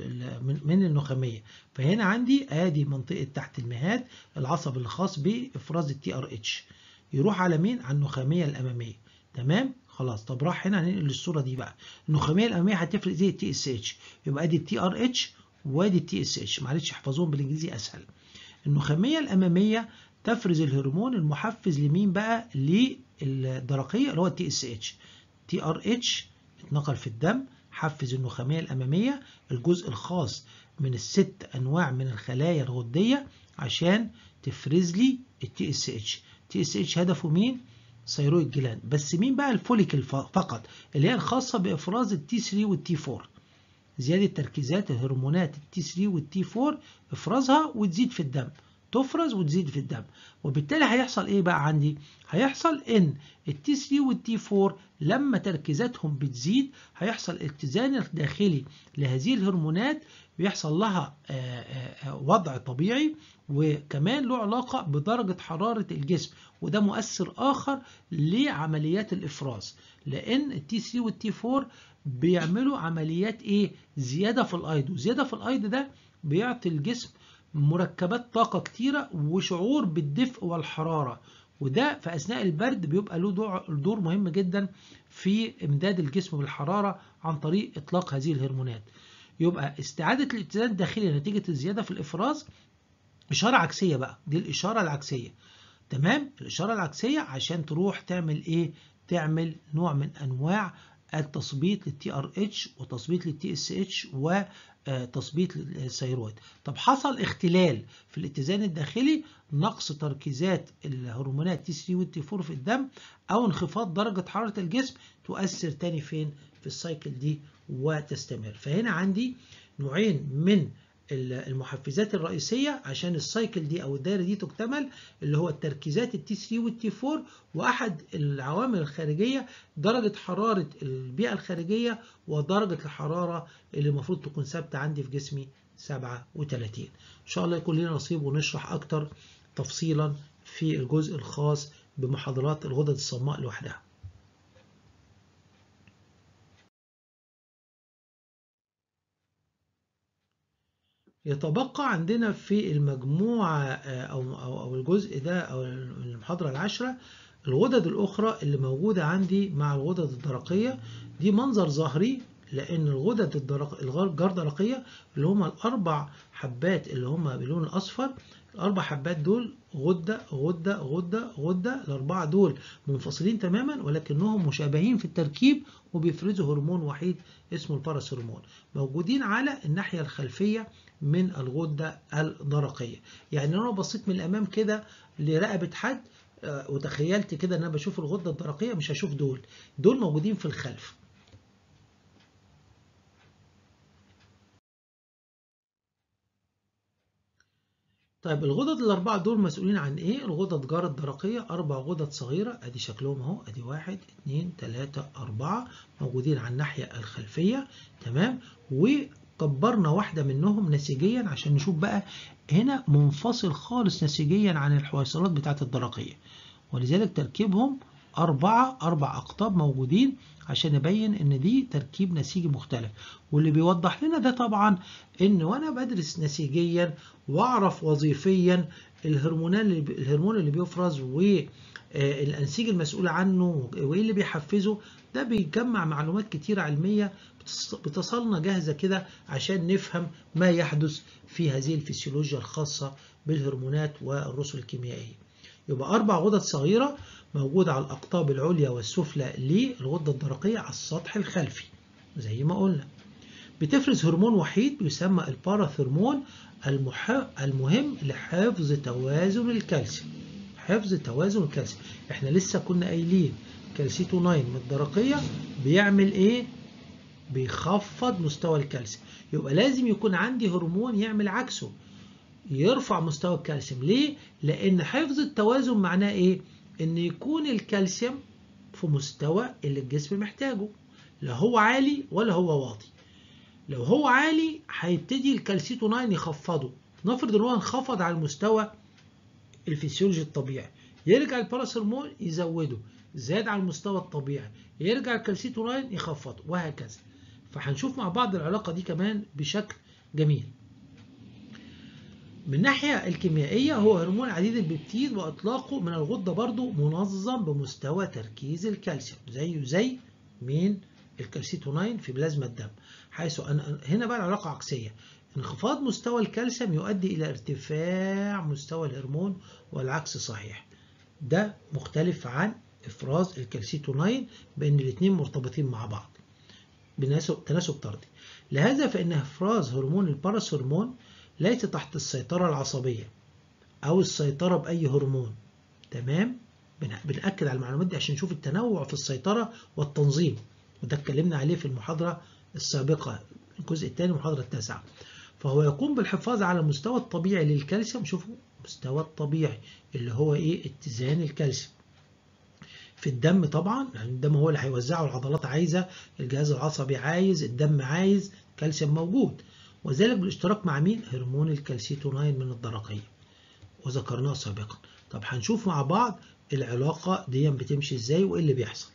من النخاميه فهنا عندي ادي منطقه تحت المهاد العصب الخاص بافراز التي ار اتش يروح على مين على النخاميه الاماميه تمام خلاص طب راح هنا هننقل للصوره دي بقى النخاميه الاماميه هتفرق زي التي اس اتش يبقى ادي التي ار اتش وادي التي اس اتش معلش احفظوهم بالانجليزي اسهل النخاميه الاماميه تفرز الهرمون المحفز لمين بقى للدرقيه اللي هو التي اس اتش تي ار اتش اتنقل في الدم حفز النخاميه الاماميه الجزء الخاص من الست انواع من الخلايا الغديه عشان تفرز لي التي اس اتش تي اس اتش هدفه مين ثيرويد جلاند بس مين بقى الفوليكل فقط اللي هي الخاصه بافراز التي 3 والتي 4 زياده تركيزات الهرمونات التي 3 والتي 4 افرازها وتزيد في الدم تفرز وتزيد في الدم وبالتالي هيحصل ايه بقى عندي هيحصل ان التي 3 والتي 4 لما تركيزاتهم بتزيد هيحصل اتزان الداخلي لهذه الهرمونات بيحصل لها وضع طبيعي وكمان له علاقة بدرجة حرارة الجسم وده مؤثر آخر لعمليات الإفراز لأن التي 3 والتي 4 بيعملوا عمليات إيه؟ زيادة في الأيض وزيادة في الأيض ده بيعطي الجسم مركبات طاقة كتيرة وشعور بالدفء والحرارة وده في أثناء البرد بيبقى له دور مهم جدا في إمداد الجسم بالحرارة عن طريق إطلاق هذه الهرمونات يبقى استعادة الاتزان الداخلي نتيجة الزيادة في الإفراز إشارة عكسية بقى دي الإشارة العكسية تمام الإشارة العكسية عشان تروح تعمل إيه تعمل نوع من أنواع التثبيط للتي ار اتش وتثبيط للتي اس اتش وتثبيط للثيرويد طب حصل اختلال في الاتزان الداخلي نقص تركيزات الهرمونات تي 3 والتي 4 في الدم او انخفاض درجه حراره الجسم تؤثر تاني فين في السايكل دي وتستمر فهنا عندي نوعين من المحفزات الرئيسية عشان السايكل دي أو الدائرة دي تكتمل اللي هو التركيزات التي 3 والتي 4 وأحد العوامل الخارجية درجة حرارة البيئة الخارجية ودرجة الحرارة اللي المفروض تكون ثابتة عندي في جسمي 37 إن شاء الله يكون لنا نصيب ونشرح أكتر تفصيلا في الجزء الخاص بمحاضرات الغدد الصماء لوحدها يتبقى عندنا في المجموعة أو, أو, أو الجزء ده أو المحاضرة العاشرة الغدد الأخرى اللي موجودة عندي مع الغدد الدرقية دي منظر ظهري لأن الغدد الدرق... الجردرقية اللي هما الأربع حبات اللي هما باللون الأصفر الأربع حبات دول غدة غدة غدة غدة الأربعة دول منفصلين تماما ولكنهم مشابهين في التركيب وبيفرزوا هرمون وحيد اسمه الباراس هرمون موجودين على الناحية الخلفية من الغدة الدرقية يعني أنا بصيت من الأمام كده لرقبة حد وتخيلت كده ان انا بشوف الغده الدرقيه مش هشوف دول دول موجودين في الخلف طيب الغدد الأربعة دول مسؤولين عن إيه؟ الغدد جار الدرقية أربع غدد صغيرة أدي شكلهم أهو أدي واحد اتنين تلاتة أربعة موجودين على الناحية الخلفية تمام وكبرنا واحدة منهم نسيجيا عشان نشوف بقى هنا منفصل خالص نسيجيا عن الحويصلات بتاعة الدرقية ولذلك تركيبهم أربعة أربع أقطاب موجودين عشان نبين إن دي تركيب نسيجي مختلف واللي بيوضح لنا ده طبعا إن وأنا بدرس نسيجيا وأعرف وظيفيا الهرمونال اللي الهرمون اللي بيفرز والأنسيج المسؤول عنه وإيه اللي بيحفزه ده بيجمع معلومات كتيرة علمية بتصلنا جاهزة كده عشان نفهم ما يحدث في هذه الفسيولوجيا الخاصة بالهرمونات والرسل الكيميائية يبقى أربع غدد صغيرة موجودة على الأقطاب العليا والسفلى للغدة الدرقية على السطح الخلفي زي ما قلنا بتفرز هرمون وحيد بيسمى الباراثرمون المهم لحفظ توازن الكالسيوم حفظ توازن الكالسيوم احنا لسه كنا قايلين كالسيتونين من الدرقية بيعمل ايه بيخفض مستوى الكالسيوم يبقى لازم يكون عندي هرمون يعمل عكسه يرفع مستوى الكالسيوم ليه لان حفظ التوازن معناه ايه ان يكون الكالسيوم في مستوى اللي الجسم محتاجه لا هو عالي ولا هو واطي لو هو عالي هيبتدي الكالسيتونين يخفضه نفرض ان هو انخفض على المستوى الفسيولوجي الطبيعي يرجع الباراسيرمون يزوده زاد على المستوى الطبيعي يرجع الكالسيتونين يخفضه وهكذا فهنشوف مع بعض العلاقة دي كمان بشكل جميل من الناحية الكيميائية هو هرمون عديد البيبتيد وإطلاقه من الغدة برضو منظم بمستوى تركيز الكالسيوم زيه زي مين الكالسيتونين في بلازما الدم حيث أن هنا بقى العلاقة عكسية انخفاض مستوى الكالسيوم يؤدي إلى ارتفاع مستوى الهرمون والعكس صحيح ده مختلف عن إفراز الكالسيتونين بأن الاثنين مرتبطين مع بعض بتناسب طردي لهذا فإن إفراز هرمون الباراسهرمون ليس تحت السيطرة العصبية أو السيطرة بأي هرمون تمام بنأكد على المعلومات دي عشان نشوف التنوع في السيطرة والتنظيم وده اتكلمنا عليه في المحاضرة السابقة الجزء الثاني المحاضرة التاسعة فهو يقوم بالحفاظ على المستوى الطبيعي للكالسيوم شوفوا المستوى الطبيعي اللي هو ايه اتزان الكالسيوم في الدم طبعا يعني الدم هو اللي هيوزعه العضلات عايزه الجهاز العصبي عايز الدم عايز كالسيوم موجود وذلك بالاشتراك مع مين هرمون الكالسيتونين من الدرقيه وذكرناه سابقا طب هنشوف مع بعض العلاقه دي بتمشي ازاي وايه اللي بيحصل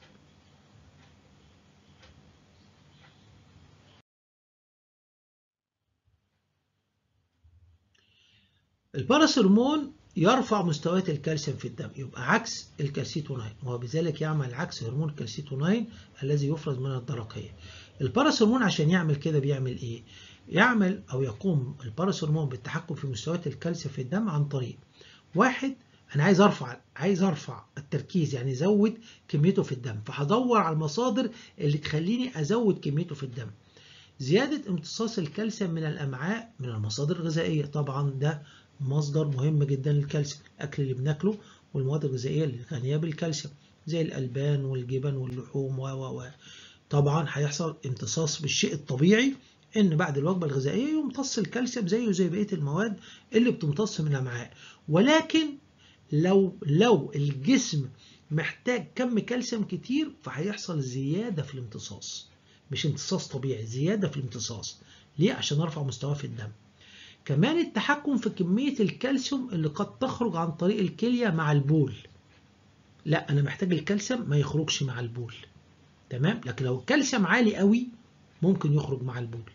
الباراسيرمون يرفع مستويات الكالسيوم في الدم يبقى عكس الكالسيتونين وبذلك يعمل عكس هرمون الكالسيتونين الذي يفرز من الدرقية الباراسيرمون عشان يعمل كده بيعمل ايه يعمل او يقوم الباراسيرمون بالتحكم في مستويات الكالسيوم في الدم عن طريق واحد انا عايز ارفع عايز ارفع التركيز يعني ازود كميته في الدم فهدور على المصادر اللي تخليني ازود كميته في الدم زيادة امتصاص الكالسيوم من الأمعاء من المصادر الغذائية طبعا ده مصدر مهم جدا للكالسيوم الأكل اللي بناكله والمواد الغذائية اللي غنية بالكالسيوم زي الألبان والجبن واللحوم و و طبعا هيحصل امتصاص بالشيء الطبيعي ان بعد الوجبة الغذائية يمتص الكالسيوم زيه زي بقية المواد اللي بتمتص من الأمعاء ولكن لو لو الجسم محتاج كم كالسيوم كتير فهيحصل زيادة في الامتصاص مش امتصاص طبيعي زيادة في الامتصاص ليه؟ عشان ارفع مستواه في الدم كمان التحكم في كمية الكالسيوم اللي قد تخرج عن طريق الكلية مع البول لا أنا محتاج الكالسيوم ما يخرجش مع البول تمام لكن لو الكالسيوم عالي قوي ممكن يخرج مع البول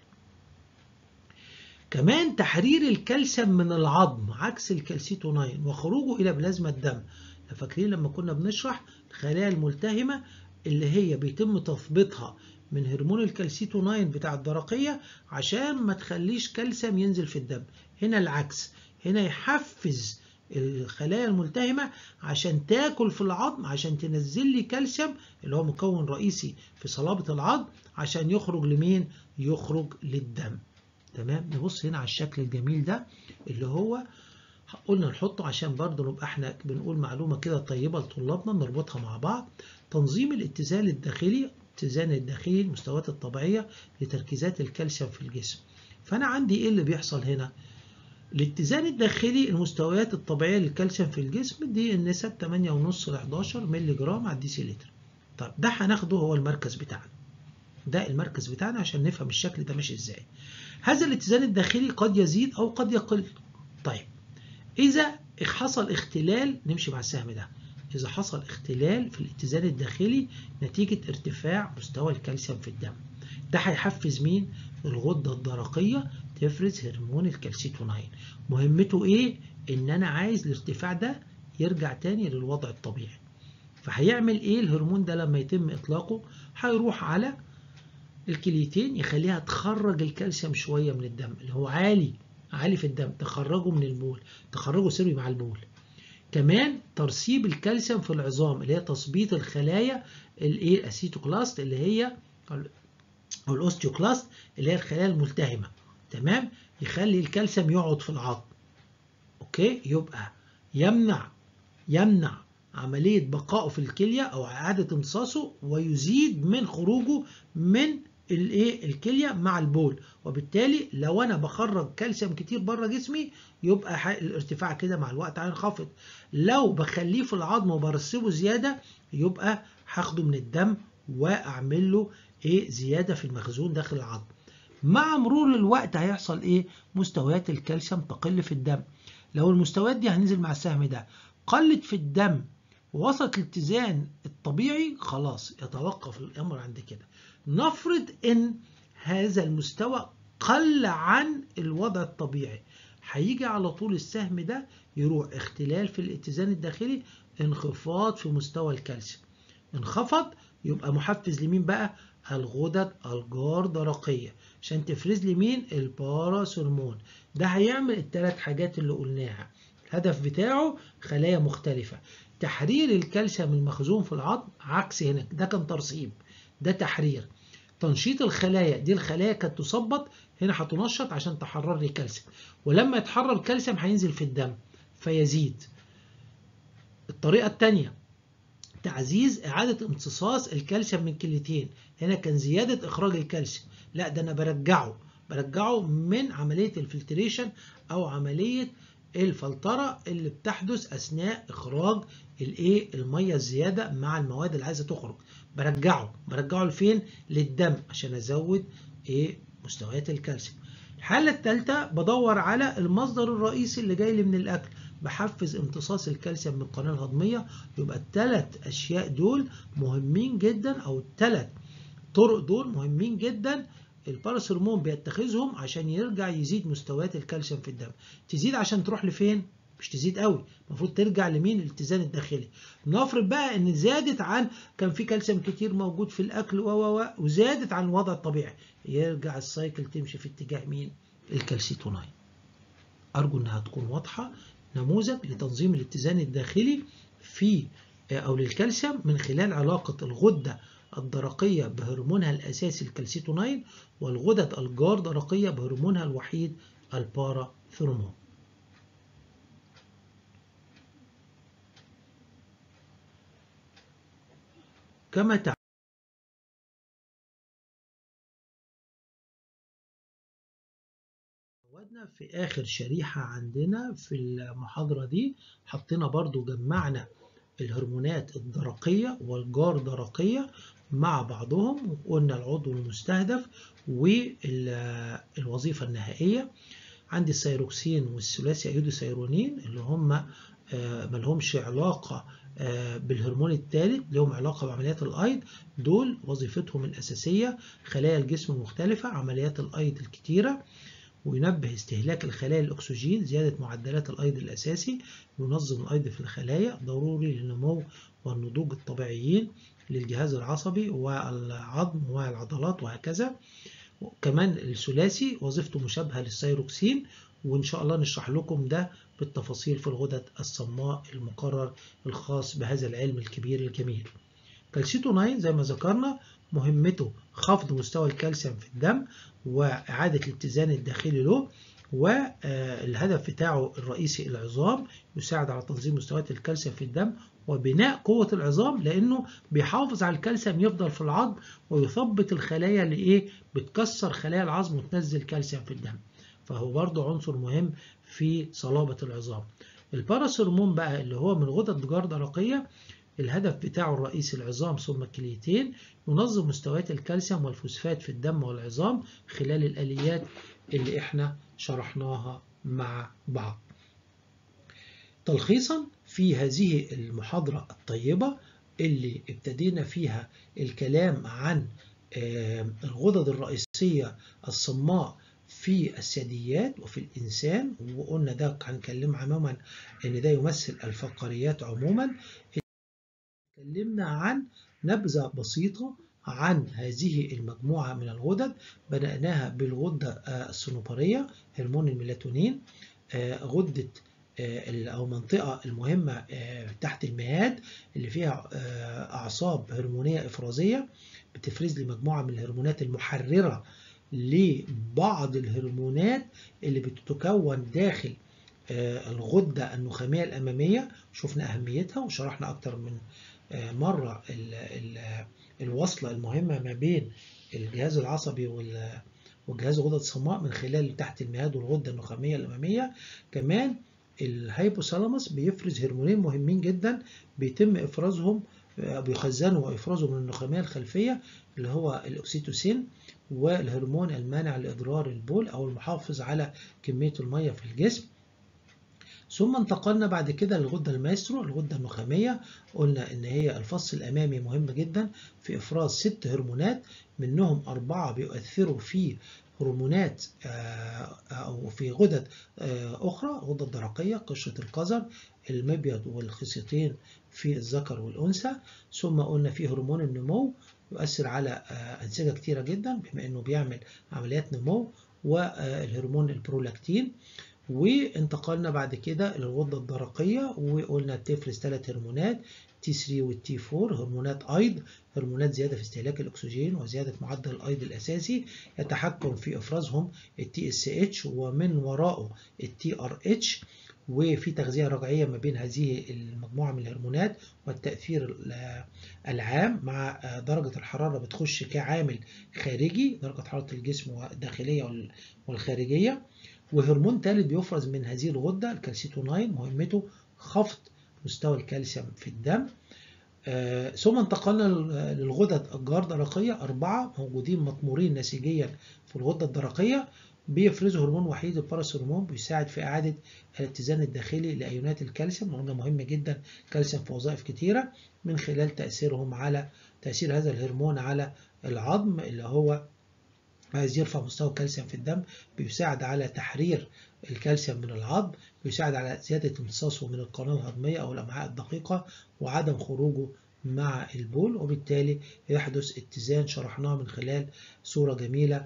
كمان تحرير الكالسيوم من العظم عكس الكالسيتونين وخروجه إلى بلازما الدم فاكرين لما كنا بنشرح الخلايا الملتهمة اللي هي بيتم تثبيطها من هرمون الكالسيتونين بتاع الدرقية عشان ما تخليش كالسيوم ينزل في الدم هنا العكس هنا يحفز الخلايا الملتهمة عشان تاكل في العظم عشان تنزل لي كالسيوم اللي هو مكون رئيسي في صلابة العظم عشان يخرج لمين؟ يخرج للدم تمام نبص هنا على الشكل الجميل ده اللي هو قلنا نحطه عشان برضه نبقى احنا بنقول معلومة كده طيبة لطلابنا نربطها مع بعض تنظيم الاتزان الداخلي الاتزان الداخلي المستويات الطبيعية لتركيزات الكالسيوم في الجسم فأنا عندي إيه اللي بيحصل هنا؟ الاتزان الداخلي المستويات الطبيعية للكالسيوم في الجسم دي النسب 8.5 ل 11 مللي جرام على الديسيلتر طب ده هناخده هو المركز بتاعنا ده المركز بتاعنا عشان نفهم الشكل ده ماشي ازاي هذا الاتزان الداخلي قد يزيد أو قد يقل طيب إذا حصل اختلال نمشي مع السهم ده إذا حصل اختلال في الاتزان الداخلي نتيجة ارتفاع مستوى الكالسيوم في الدم ده هيحفز مين؟ الغدة الدرقية تفرز هرمون الكالسيتونين مهمته إيه؟ إن أنا عايز الارتفاع ده يرجع تاني للوضع الطبيعي فهيعمل إيه الهرمون ده لما يتم إطلاقه؟ هيروح على الكليتين يخليها تخرج الكالسيوم شوية من الدم اللي هو عالي عالي في الدم تخرجه من البول تخرجه سري مع البول كمان ترسيب الكالسيوم في العظام اللي هي تثبيط الخلايا الايه الاسيتوكلاست اللي هي او الاوستيوكلاست اللي هي الخلايا الملتهمه تمام يخلي الكالسيوم يقعد في العظم اوكي يبقى يمنع يمنع عمليه بقائه في الكليه او اعاده امتصاصه ويزيد من خروجه من الايه الكليه مع البول وبالتالي لو انا بخرج كالسيوم كتير بره جسمي يبقى الارتفاع كده مع الوقت هينخفض لو بخليه في العظم وبرسبه زياده يبقى هاخده من الدم واعمل له ايه زياده في المخزون داخل العظم مع مرور الوقت هيحصل ايه مستويات الكالسيوم تقل في الدم لو المستويات دي هننزل مع السهم ده قلت في الدم وصلت الاتزان الطبيعي خلاص يتوقف الامر عند كده نفرض ان هذا المستوى قل عن الوضع الطبيعي هيجي على طول السهم ده يروح اختلال في الاتزان الداخلي انخفاض في مستوى الكالسيوم انخفض يبقى محفز لمين بقى الغدد الجاردرقية عشان تفرز لي مين الباراسورمون ده هيعمل الثلاث حاجات اللي قلناها الهدف بتاعه خلايا مختلفة تحرير الكالسيوم المخزون في العظم عكس هنا ده كان ترسيب ده تحرير تنشيط الخلايا دي الخلايا كانت تثبط هنا هتنشط عشان تحرر لي كالسيوم ولما يتحرر الكالسيوم هينزل في الدم فيزيد الطريقة الثانية تعزيز إعادة امتصاص الكالسيوم من كليتين هنا كان زيادة إخراج الكالسيوم لا ده أنا برجعه برجعه من عملية الفلتريشن أو عملية الفلترة اللي بتحدث أثناء إخراج الإيه المية الزيادة مع المواد اللي عايزة تخرج برجعه برجعه لفين للدم عشان أزود إيه مستويات الكالسيوم الحالة الثالثة بدور على المصدر الرئيسي اللي جاي لي من الأكل بحفز امتصاص الكالسيوم من القناة الهضمية يبقى الثلاث أشياء دول مهمين جدا أو الثلاث طرق دول مهمين جدا الباراسهرمون بيتخذهم عشان يرجع يزيد مستويات الكالسيوم في الدم تزيد عشان تروح لفين مش تزيد قوي المفروض ترجع لمين الاتزان الداخلي نفرض بقى ان زادت عن كان في كالسيوم كتير موجود في الاكل و وزادت عن الوضع الطبيعي يرجع السايكل تمشي في اتجاه مين الكالسيتوناين ارجو انها تكون واضحه نموذج لتنظيم الاتزان الداخلي في او للكالسيوم من خلال علاقه الغده الدرقيه بهرمونها الاساسي الكالسيتوناين والغدد الجاردرقيه بهرمونها الوحيد الباراثيرمون كما تعلم في آخر شريحة عندنا في المحاضرة دي حطينا برضو جمعنا الهرمونات الدرقية والجاردرقية مع بعضهم وقلنا العضو المستهدف والوظيفة النهائية عندي السيروكسين والثلاثي ايودوسيرونين اللي هم ملهمش علاقة بالهرمون الثالث لهم علاقة بعمليات الأيض دول وظيفتهم الأساسية خلايا الجسم المختلفة عمليات الأيض الكتيرة وينبه استهلاك الخلايا الأكسجين زيادة معدلات الأيض الأساسي ينظم الأيض في الخلايا ضروري للنمو والنضوج الطبيعيين للجهاز العصبي والعظم والعضلات وهكذا كمان الثلاثي وظيفته مشابهة للسيروكسين وإن شاء الله نشرح لكم ده بالتفاصيل في الغدد الصماء المقرر الخاص بهذا العلم الكبير الجميل كالسيتوناين زي ما ذكرنا مهمته خفض مستوى الكالسيوم في الدم وإعادة الاتزان الداخلي له والهدف بتاعه الرئيسي العظام يساعد على تنظيم مستويات الكالسيوم في الدم وبناء قوة العظام لأنه بيحافظ على الكالسيوم يفضل في العظم ويثبط الخلايا اللي إيه بتكسر خلايا العظم وتنزل كالسيوم في الدم فهو برضه عنصر مهم في صلابة العظام الباراسيرمون بقى اللي هو من غدد جاردرقية الهدف بتاعه الرئيسي العظام ثم الكليتين ينظم مستويات الكالسيوم والفوسفات في الدم والعظام خلال الآليات اللي احنا شرحناها مع بعض تلخيصا في هذه المحاضرة الطيبة اللي ابتدينا فيها الكلام عن الغدد الرئيسية الصماء في الثدييات وفي الإنسان وقلنا ده هنتكلم عموما إن ده يمثل الفقريات عموما اتكلمنا عن نبذة بسيطة عن هذه المجموعة من الغدد بدأناها بالغدة الصنوبرية هرمون الميلاتونين غدة أو منطقة المهمة تحت المهاد اللي فيها أعصاب هرمونية إفرازية بتفرز لي مجموعة من الهرمونات المحررة لبعض الهرمونات اللي بتتكون داخل الغدة النخامية الأمامية شفنا أهميتها وشرحنا أكتر من مرة ال ال الوصلة المهمة ما بين الجهاز العصبي والجهاز الغدد الصماء من خلال تحت المهاد والغدة النخامية الأمامية كمان الهيبوثالاموس بيفرز هرمونين مهمين جدا بيتم افرازهم بيخزنوا وافرازوا من النخاميه الخلفيه اللي هو الاكسيتوسين والهرمون المانع لاضرار البول او المحافظ على كميه الميه في الجسم ثم انتقلنا بعد كده للغده المايسترو الغده النخاميه قلنا ان هي الفص الامامي مهم جدا في افراز ست هرمونات منهم اربعه بيؤثروا في هرمونات أو في غدد أخرى غدد درقية قشرة القذر المبيض والخصيتين في الذكر والأنثى ثم قلنا في هرمون النمو يؤثر على أنسجة كتيرة جدا بما أنه بيعمل عمليات نمو والهرمون البرولاكتين وانتقلنا بعد كده للغدة الدرقية وقلنا بتفرز ثلاث هرمونات تي 3 والتي 4 هرمونات ايض هرمونات زياده في استهلاك الاكسجين وزياده معدل الايض الاساسي يتحكم في افرازهم التي اس اتش ومن وراءه التي ار اتش وفي تغذيه رجعيه ما بين هذه المجموعه من الهرمونات والتاثير العام مع درجه الحراره بتخش كعامل خارجي درجه حراره الجسم الداخليه والخارجيه وهرمون ثالث بيفرز من هذه الغده الكالسيتونين مهمته خفض مستوى الكالسيوم في الدم آه ثم انتقلنا للغدد الجاردرقية أربعة موجودين مطمورين نسيجيا في الغدة الدرقية بيفرزوا هرمون وحيد الباراس هرمون بيساعد في إعادة الاتزان الداخلي لأيونات الكالسيوم قلنا مهم جدا الكالسيوم في وظائف كتيرة من خلال تأثيرهم على تأثير هذا الهرمون على العظم اللي هو عايز يرفع مستوى الكالسيوم في الدم بيساعد على تحرير الكالسيوم من العظم بيساعد على زيادة امتصاصه من القناة الهضمية أو الأمعاء الدقيقة وعدم خروجه مع البول وبالتالي يحدث اتزان شرحناه من خلال صورة جميلة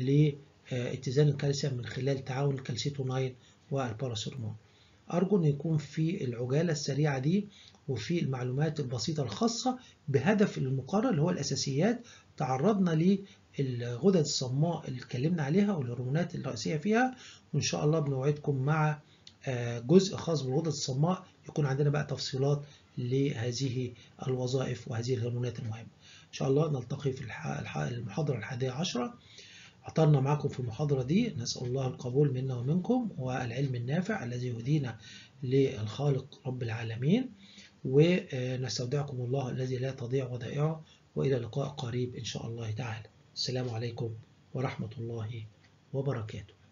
لاتزان الكالسيوم من خلال تعاون الكالسيتونين والباراسيرمون أرجو أن يكون في العجالة السريعة دي وفي المعلومات البسيطة الخاصة بهدف المقرر اللي هو الأساسيات تعرضنا للغدد الصماء اللي اتكلمنا عليها والهرمونات الرئيسية فيها وإن شاء الله بنوعدكم مع جزء خاص بالغدد الصماء يكون عندنا بقى تفصيلات لهذه الوظائف وهذه الهرمونات المهمة إن شاء الله نلتقي في المحاضرة الحادية عشرة عطلنا معكم في المحاضرة دي نسأل الله القبول منا ومنكم والعلم النافع الذي يهدينا للخالق رب العالمين ونستودعكم الله الذي لا تضيع ودائعه وإلى لقاء قريب إن شاء الله تعالى السلام عليكم ورحمة الله وبركاته